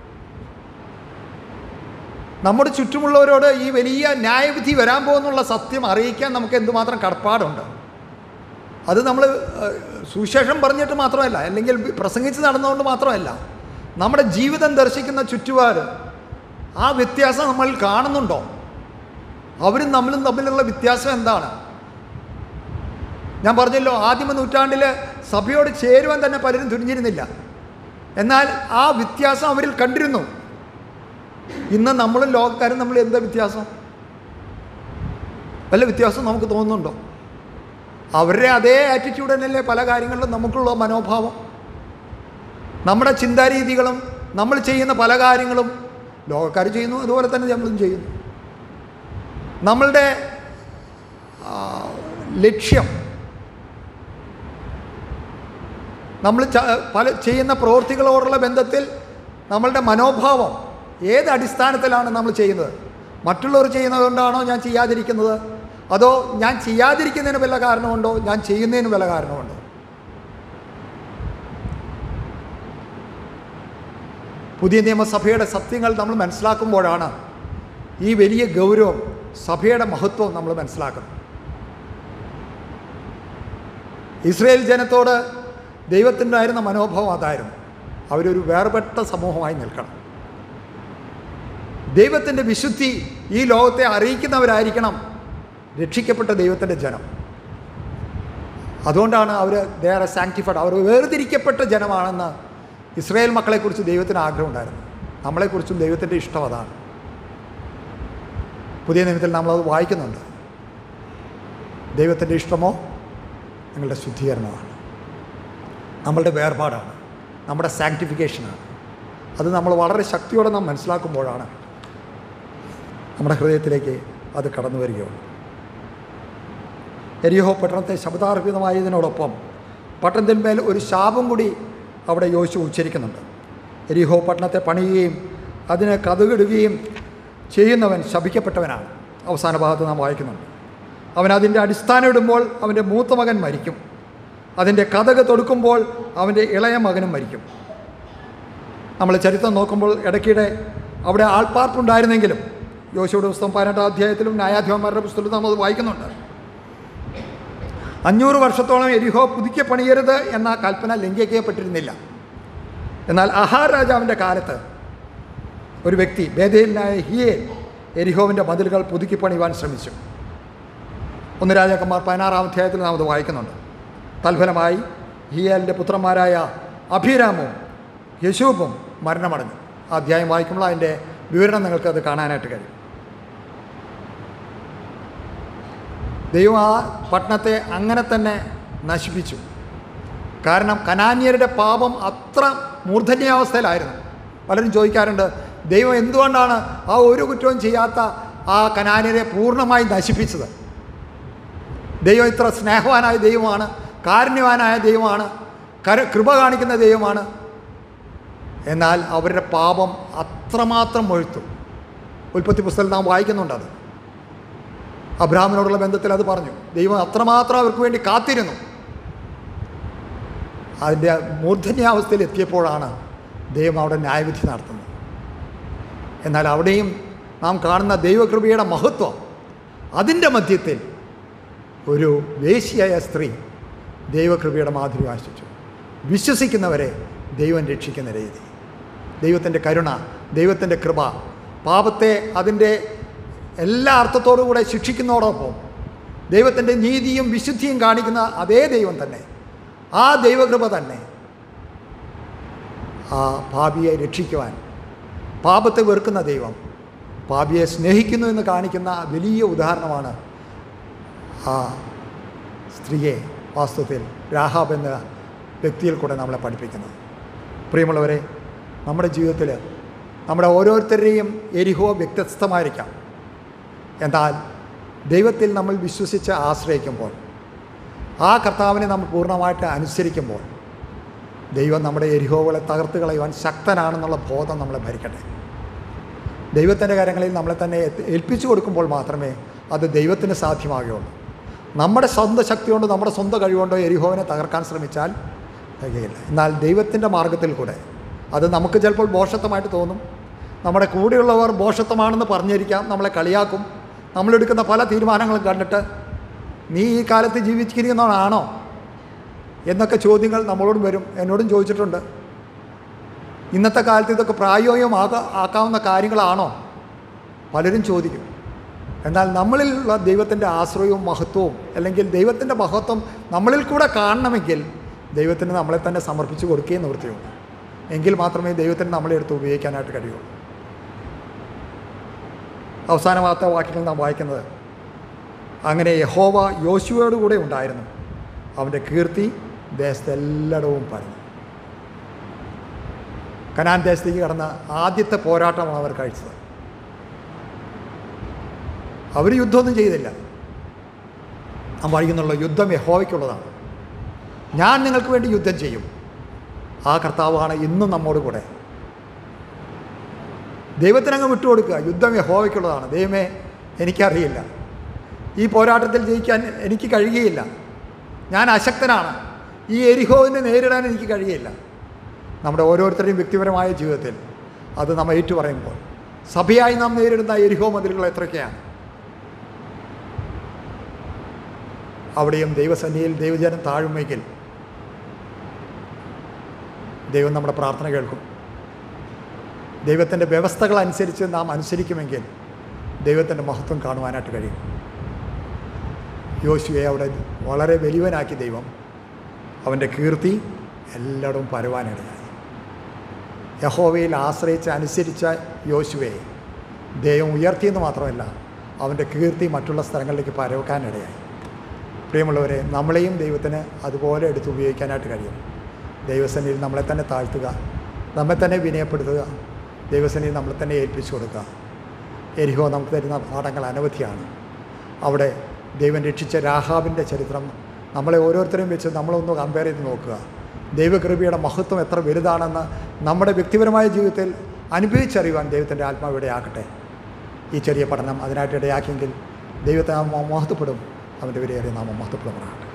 നമ്മുടെ ചുറ്റുമുള്ളവരോട് ഈ വലിയ ന്യായവിധി വരാൻ പോകുന്നുള്ള സത്യം അറിയിക്കാൻ നമുക്ക് എന്തുമാത്രം കടപ്പാടുണ്ട് അത് നമ്മൾ ഏഹ്, സുവിശേഷം പറഞ്ഞിട്ട് മാത്രമല്ല അല്ലെങ്കിൽ പ്രസംഗിച്ച് നടന്നുകൊണ്ട് മാത്രമല്ല നമ്മുടെ ജീവിതം ദർശിക്കുന്ന ചുറ്റുപാട് ആ വ്യത്യാസം നമ്മൾ കാണുന്നുണ്ടോ അവരും നമ്മളും തമ്മിലുള്ള വ്യത്യാസം എന്താണ് ഞാൻ പറഞ്ഞല്ലോ ആദിമ നൂറ്റാണ്ടിൽ സഭയോട് ചേരുവാൻ തന്നെ പലരും തുനിഞ്ഞിരുന്നില്ല എന്നാൽ ആ വ്യത്യാസം അവരിൽ കണ്ടിരുന്നു ഇന്ന് നമ്മളും ലോകക്കാരും നമ്മൾ എന്താ വ്യത്യാസം വല്ല വ്യത്യാസം നമുക്ക് തോന്നുന്നുണ്ടോ അവരുടെ അതേ ആറ്റിറ്റ്യൂഡ് തന്നെയല്ലേ പല കാര്യങ്ങളിലും നമുക്കുള്ള മനോഭാവം നമ്മുടെ ചിന്താരീതികളും നമ്മൾ ചെയ്യുന്ന പല കാര്യങ്ങളും ലോകക്കാർ ചെയ്യുന്നു അതുപോലെ തന്നെ നമ്മളും ചെയ്യുന്നു നമ്മളുടെ ആ, ലക്ഷ്യം നമ്മൾ ച- പല ചെയ്യുന്ന പ്രവൃത്തികളോടുള്ള ബന്ധത്തിൽ നമ്മളുടെ മനോഭാവം ഏത് അടിസ്ഥാനത്തിലാണ് നമ്മൾ ചെയ്യുന്നത് മറ്റുള്ളവർ ചെയ്യുന്നത് കൊണ്ടാണോ ഞാൻ ചെയ്യാതിരിക്കുന്നത് അതോ ഞാൻ ചെയ്യാതിരിക്കുന്നതിന് വല്ല കാരണമുണ്ടോ ഞാൻ ചെയ്യുന്നതിന് വല്ല കാരണമുണ്ടോ പുതിയ നിയമസഭയുടെ സത്യങ്ങൾ നമ്മൾ മനസ്സിലാക്കുമ്പോഴാണ് ഈ വലിയ ഗൗരവം സഭയുടെ മഹത്വം നമ്മൾ മനസ്സിലാക്കുന്നത് ഇസ്രയേൽ ജനത്തോട് ദൈവത്തിൻ്റെതായിരുന്ന മനോഭാവം അതായിരുന്നു അവരൊരു വേർപെട്ട സമൂഹമായി നിൽക്കണം ദൈവത്തിൻ്റെ വിശുദ്ധി ഈ ലോകത്തെ അറിയിക്കുന്നവരായിരിക്കണം രക്ഷിക്കപ്പെട്ട ദൈവത്തിൻ്റെ ജനം അതുകൊണ്ടാണ് അവർ ദേറെ സാങ്ക്ടിഫൈഡ് അവർ വേർതിരിക്കപ്പെട്ട ജനമാണെന്ന് ഇസ്രായേൽ മക്കളെക്കുറിച്ച് ദൈവത്തിന് ആഗ്രഹം ഉണ്ടായിരുന്നു നമ്മളെക്കുറിച്ചും ദൈവത്തിൻ്റെ ഇഷ്ടം അതാണ് പുതിയ നിയമത്തിൽ നമ്മളത് വായിക്കുന്നുണ്ട് ദൈവത്തിൻ്റെ ഇഷ്ടമോ നിങ്ങളുടെ ശുദ്ധീകരണമാണ് നമ്മളുടെ വേർപാടാണ് നമ്മുടെ സാങ്ക്ടിഫിക്കേഷനാണ് അത് നമ്മൾ വളരെ ശക്തിയോടെ നാം മനസ്സിലാക്കുമ്പോഴാണ് നമ്മുടെ ഹൃദയത്തിലേക്ക് അത് കടന്നു വരികയുള്ളൂ എരിഹോ പട്ടണത്തെ ശബ്ദാർപ്പിതമായതിനോടൊപ്പം പട്ടണത്തിന്മേൽ ഒരു ശാപം കൂടി അവിടെ യോശു ഉച്ചരിക്കുന്നുണ്ട് എരിഹോ പട്ടണത്തെ പണിയുകയും അതിന് കഥകിടുകയും ചെയ്യുന്നവൻ ശപിക്കപ്പെട്ടവനാണ് അവസാന ഭാഗത്ത് നാം വായിക്കുന്നുണ്ട് അവൻ അതിൻ്റെ അടിസ്ഥാനം ഇടുമ്പോൾ അവൻ്റെ മൂത്ത മകൻ മരിക്കും അതിൻ്റെ കഥക് തൊടുക്കുമ്പോൾ അവൻ്റെ ഇളയ മകനും മരിക്കും നമ്മൾ ചരിത്രം നോക്കുമ്പോൾ ഇടയ്ക്കിടെ അവിടെ ആൾപ്പാർപ്പുണ്ടായിരുന്നെങ്കിലും യോശുവിടെ പുസ്തകം പതിനെട്ടാം അധ്യായത്തിലും ന്യായാധിപന്മാരുടെ പുസ്തകത്തിലും നമ്മൾ അത് വായിക്കുന്നുണ്ട് അഞ്ഞൂറ് വർഷത്തോളം എരിഹോ പുതുക്കി പണിയരുത് എന്ന കൽപ്പന ലംഘിക്കപ്പെട്ടിരുന്നില്ല എന്നാൽ അഹാർ രാജാവിൻ്റെ കാലത്ത് ഒരു വ്യക്തി ബേദയിലായ ഹിയെ എരിഹോവിൻ്റെ മതിലുകൾ പുതുക്കി പണിയുവാൻ ശ്രമിച്ചു ഒന്ന് രാജാക്കന്മാർ പതിനാറാം അധ്യായത്തിൽ നാം അത് വായിക്കുന്നുണ്ട് തൽഫലമായി ഹിയേലിൻ്റെ പുത്രന്മാരായ അഭിരാമും യശൂബും മരണമടഞ്ഞു ആ അധ്യായം വായിക്കുമ്പോൾ അതിൻ്റെ വിവരണം നിങ്ങൾക്ക് അത് കാണാനായിട്ട് കഴിയും ദൈവം ആ പട്ടണത്തെ അങ്ങനെ തന്നെ നശിപ്പിച്ചു കാരണം കനാന്യരുടെ പാപം അത്ര മൂർധന്യാവസ്ഥയിലായിരുന്നു പലരും ചോദിക്കാറുണ്ട് ദൈവം എന്തുകൊണ്ടാണ് ആ ഒരു കുറ്റവും ചെയ്യാത്ത ആ കനാന്യരെ പൂർണ്ണമായി നശിപ്പിച്ചത് ദൈവം ഇത്ര സ്നേഹവാനായ ദൈവമാണ് കാരുണ്യവാനായ ദൈവമാണ് കര കൃപ കാണിക്കുന്ന ദൈവമാണ് എന്നാൽ അവരുടെ പാപം അത്രമാത്രം മുഴുത്തു ഉൽപ്പത്തി പുസ്തകത്തിൽ നാം വായിക്കുന്നുണ്ട് അത് അബ്രാഹ്മിനോടുള്ള ബന്ധത്തിൽ അത് പറഞ്ഞു ദൈവം അത്രമാത്രം അവർക്ക് വേണ്ടി കാത്തിരുന്നു അതിൻ്റെ മൂർധന്യാവസ്ഥയിൽ എത്തിയപ്പോഴാണ് ദൈവം അവിടെ ന്യായവിധി നടത്തുന്നത് എന്നാൽ അവിടെയും നാം കാണുന്ന ദൈവകൃപയുടെ മഹത്വം അതിൻ്റെ മധ്യത്തിൽ ഒരു വേശ്യയായ സ്ത്രീ ദൈവകൃപയുടെ മാധുര്യം ആശിച്ചു വിശ്വസിക്കുന്നവരെ ദൈവം രക്ഷിക്കുന്ന രീതി ദൈവത്തിൻ്റെ കരുണ ദൈവത്തിൻ്റെ കൃപ പാപത്തെ അതിൻ്റെ എല്ലാ അർത്ഥത്തോടുകൂടെ ശിക്ഷിക്കുന്നതോടൊപ്പം ദൈവത്തിൻ്റെ നീതിയും വിശുദ്ധിയും കാണിക്കുന്ന അതേ ദൈവം തന്നെ ആ ദൈവകൃപ തന്നെ ആ പാപിയെ രക്ഷിക്കുവാൻ പാപത്തെ വെറുക്കുന്ന ദൈവം പാപിയെ സ്നേഹിക്കുന്നു എന്ന് കാണിക്കുന്ന വലിയ ഉദാഹരണമാണ് ആ സ്ത്രീയെ വാസ്തവത്തിൽ രാഹാബ് എന്ന വ്യക്തിയിൽ കൂടെ നമ്മളെ പഠിപ്പിക്കുന്നത് പ്രിയമുള്ളവരെ നമ്മുടെ ജീവിതത്തിൽ നമ്മുടെ ഓരോരുത്തരുടെയും എരിഹോ വ്യത്യസ്തമായിരിക്കാം എന്നാൽ ദൈവത്തിൽ നമ്മൾ വിശ്വസിച്ച് ആശ്രയിക്കുമ്പോൾ ആ കർത്താവിനെ നമ്മൾ പൂർണ്ണമായിട്ട് അനുസരിക്കുമ്പോൾ ദൈവം നമ്മുടെ എരിഹോകളെ തകർത്ത് കളയുവാൻ ശക്തനാണെന്നുള്ള ബോധം നമ്മളെ ഭരിക്കട്ടെ ദൈവത്തിൻ്റെ കാര്യങ്ങളിൽ നമ്മളെ തന്നെ ഏൽപ്പി- ഏൽപ്പിച്ചു കൊടുക്കുമ്പോൾ മാത്രമേ അത് ദൈവത്തിന് സാധ്യമാകുകയുള്ളൂ നമ്മുടെ സ്വന്തം ശക്തി കൊണ്ട് നമ്മുടെ സ്വന്തം കഴിവുകൊണ്ടോ എരിഹോവിനെ തകർക്കാൻ ശ്രമിച്ചാൽ തികയില്ല എന്നാൽ ദൈവത്തിൻ്റെ മാർഗത്തിൽ കൂടെ അത് നമുക്ക് ചിലപ്പോൾ ബോഷത്വമായിട്ട് തോന്നും നമ്മുടെ കൂടെയുള്ളവർ ബോഷത്വമാണെന്ന് പറഞ്ഞിരിക്കാം നമ്മളെ കളിയാക്കും നമ്മളെടുക്കുന്ന പല തീരുമാനങ്ങളും കണ്ടിട്ട് നീ ഈ കാലത്ത് ജീവിച്ചിരിക്കുന്നവനാണോ എന്നൊക്കെ ചോദ്യങ്ങൾ നമ്മളോടും വരും എന്നോടും ചോദിച്ചിട്ടുണ്ട് ഇന്നത്തെ കാലത്ത് ഇതൊക്കെ പ്രായോഗികമാക ആക്കാവുന്ന കാര്യങ്ങളാണോ പലരും ചോദിക്കും എന്നാൽ നമ്മളിലുള്ള ദൈവത്തിൻ്റെ ആശ്രയവും മഹത്വവും അല്ലെങ്കിൽ ദൈവത്തിൻ്റെ മഹത്വം നമ്മളിൽ കൂടെ കാണണമെങ്കിൽ ദൈവത്തിന് നമ്മളെ തന്നെ സമർപ്പിച്ച് കൊടുക്കുകയും നിവൃത്തിയുള്ളൂ എങ്കിൽ മാത്രമേ ദൈവത്തിന് നമ്മളെ എടുത്ത് ഉപയോഗിക്കാനായിട്ട് കഴിയുള്ളൂ അവസാനമാത്ത വാക്യങ്ങൾ നാം വായിക്കുന്നത് അങ്ങനെ യഹോവ യോശുവയോട് കൂടെ ഉണ്ടായിരുന്നു അവൻ്റെ കീർത്തി ദേശത്തെല്ലായിടവും പരന്നു കനാൻ ദേശത്തേക്ക് കടന്ന ആദ്യത്തെ പോരാട്ടമാണ് അവർ കഴിച്ചത് അവർ യുദ്ധമൊന്നും ചെയ്തില്ല നാം വഴിക്കുന്നുള്ള യുദ്ധം യഹോവയ്ക്കുള്ളതാണ് ഞാൻ നിങ്ങൾക്ക് വേണ്ടി യുദ്ധം ചെയ്യും ആ കർത്താവാണ് ഇന്നും നമ്മോട് കൂടെ ദൈവത്തിനങ്ങ് വിട്ടുകൊടുക്കുക യുദ്ധം യഹോവയ്ക്കുള്ളതാണ് ദൈവമേ എനിക്കറിയില്ല ഈ പോരാട്ടത്തിൽ ജയിക്കാൻ എനിക്ക് കഴിയുകയില്ല ഞാൻ അശക്തനാണ് ഈ എരിഹോവിനെ നേരിടാൻ എനിക്ക് കഴിയില്ല നമ്മുടെ ഓരോരുത്തരുടെയും വ്യക്തിപരമായ ജീവിതത്തിൽ അത് നാം ഏറ്റുപറയുമ്പോൾ സഭയായി നാം നേരിടുന്ന എരിഹോ മതിലുകൾ എത്രയൊക്കെയാണ് അവിടെയും ദൈവസന്നിധിയിൽ ദൈവജനം താഴുമെങ്കിൽ ദൈവം നമ്മുടെ പ്രാർത്ഥന കേൾക്കും ദൈവത്തിൻ്റെ വ്യവസ്ഥകൾ അനുസരിച്ച് നാം അനുസരിക്കുമെങ്കിൽ ദൈവത്തിൻ്റെ മഹത്വം കാണുവാനായിട്ട് കഴിയും യോശുവെ അവിടെ വളരെ വലിയവനാക്കി ദൈവം അവൻ്റെ കീർത്തി എല്ലായിടവും പരവാനിടയായി യഹോവയിൽ ആശ്രയിച്ച് അനുസരിച്ച യോശുവെ ദൈവം ഉയർത്തിയെന്ന് മാത്രമല്ല അവൻ്റെ കീർത്തി മറ്റുള്ള സ്ഥലങ്ങളിലേക്ക് പരവക്കാനിടയായി പ്രിയമുള്ളവരെ നമ്മളെയും ദൈവത്തിന് അതുപോലെ എടുത്ത് ഉപയോഗിക്കാനായിട്ട് കഴിയും ദൈവസന്നിധിയിൽ നമ്മളെ തന്നെ താഴ്ത്തുക നമ്മെ തന്നെ വിനയപ്പെടുത്തുക ദൈവസന്നിധിയിൽ നമ്മളെ തന്നെ ഏൽപ്പിച്ചു കൊടുക്കുക എരിഹോ നമുക്ക് തരുന്ന പാഠങ്ങൾ അനവധിയാണ് അവിടെ ദൈവം രക്ഷിച്ച രാഹാബിൻ്റെ ചരിത്രം നമ്മളെ ഓരോരുത്തരെയും വെച്ച് നമ്മളൊന്ന് കമ്പയർ ചെയ്ത് നോക്കുക ദൈവകൃപയുടെ മഹത്വം എത്ര വലുതാണെന്ന് നമ്മുടെ വ്യക്തിപരമായ ജീവിതത്തിൽ അനുഭവിച്ചറിയുവാൻ ദൈവത്തിൻ്റെ ആത്മാവിടെ ആകട്ടെ ഈ ചെറിയ പഠനം അതിനായിട്ട് ഇടയാക്കിയെങ്കിൽ ദൈവത്തെ നാം മഹത്വപ്പെടും അവൻ്റെ വിലയേറിയ നാമം മഹത്വപ്പെടുമാറാകട്ടെ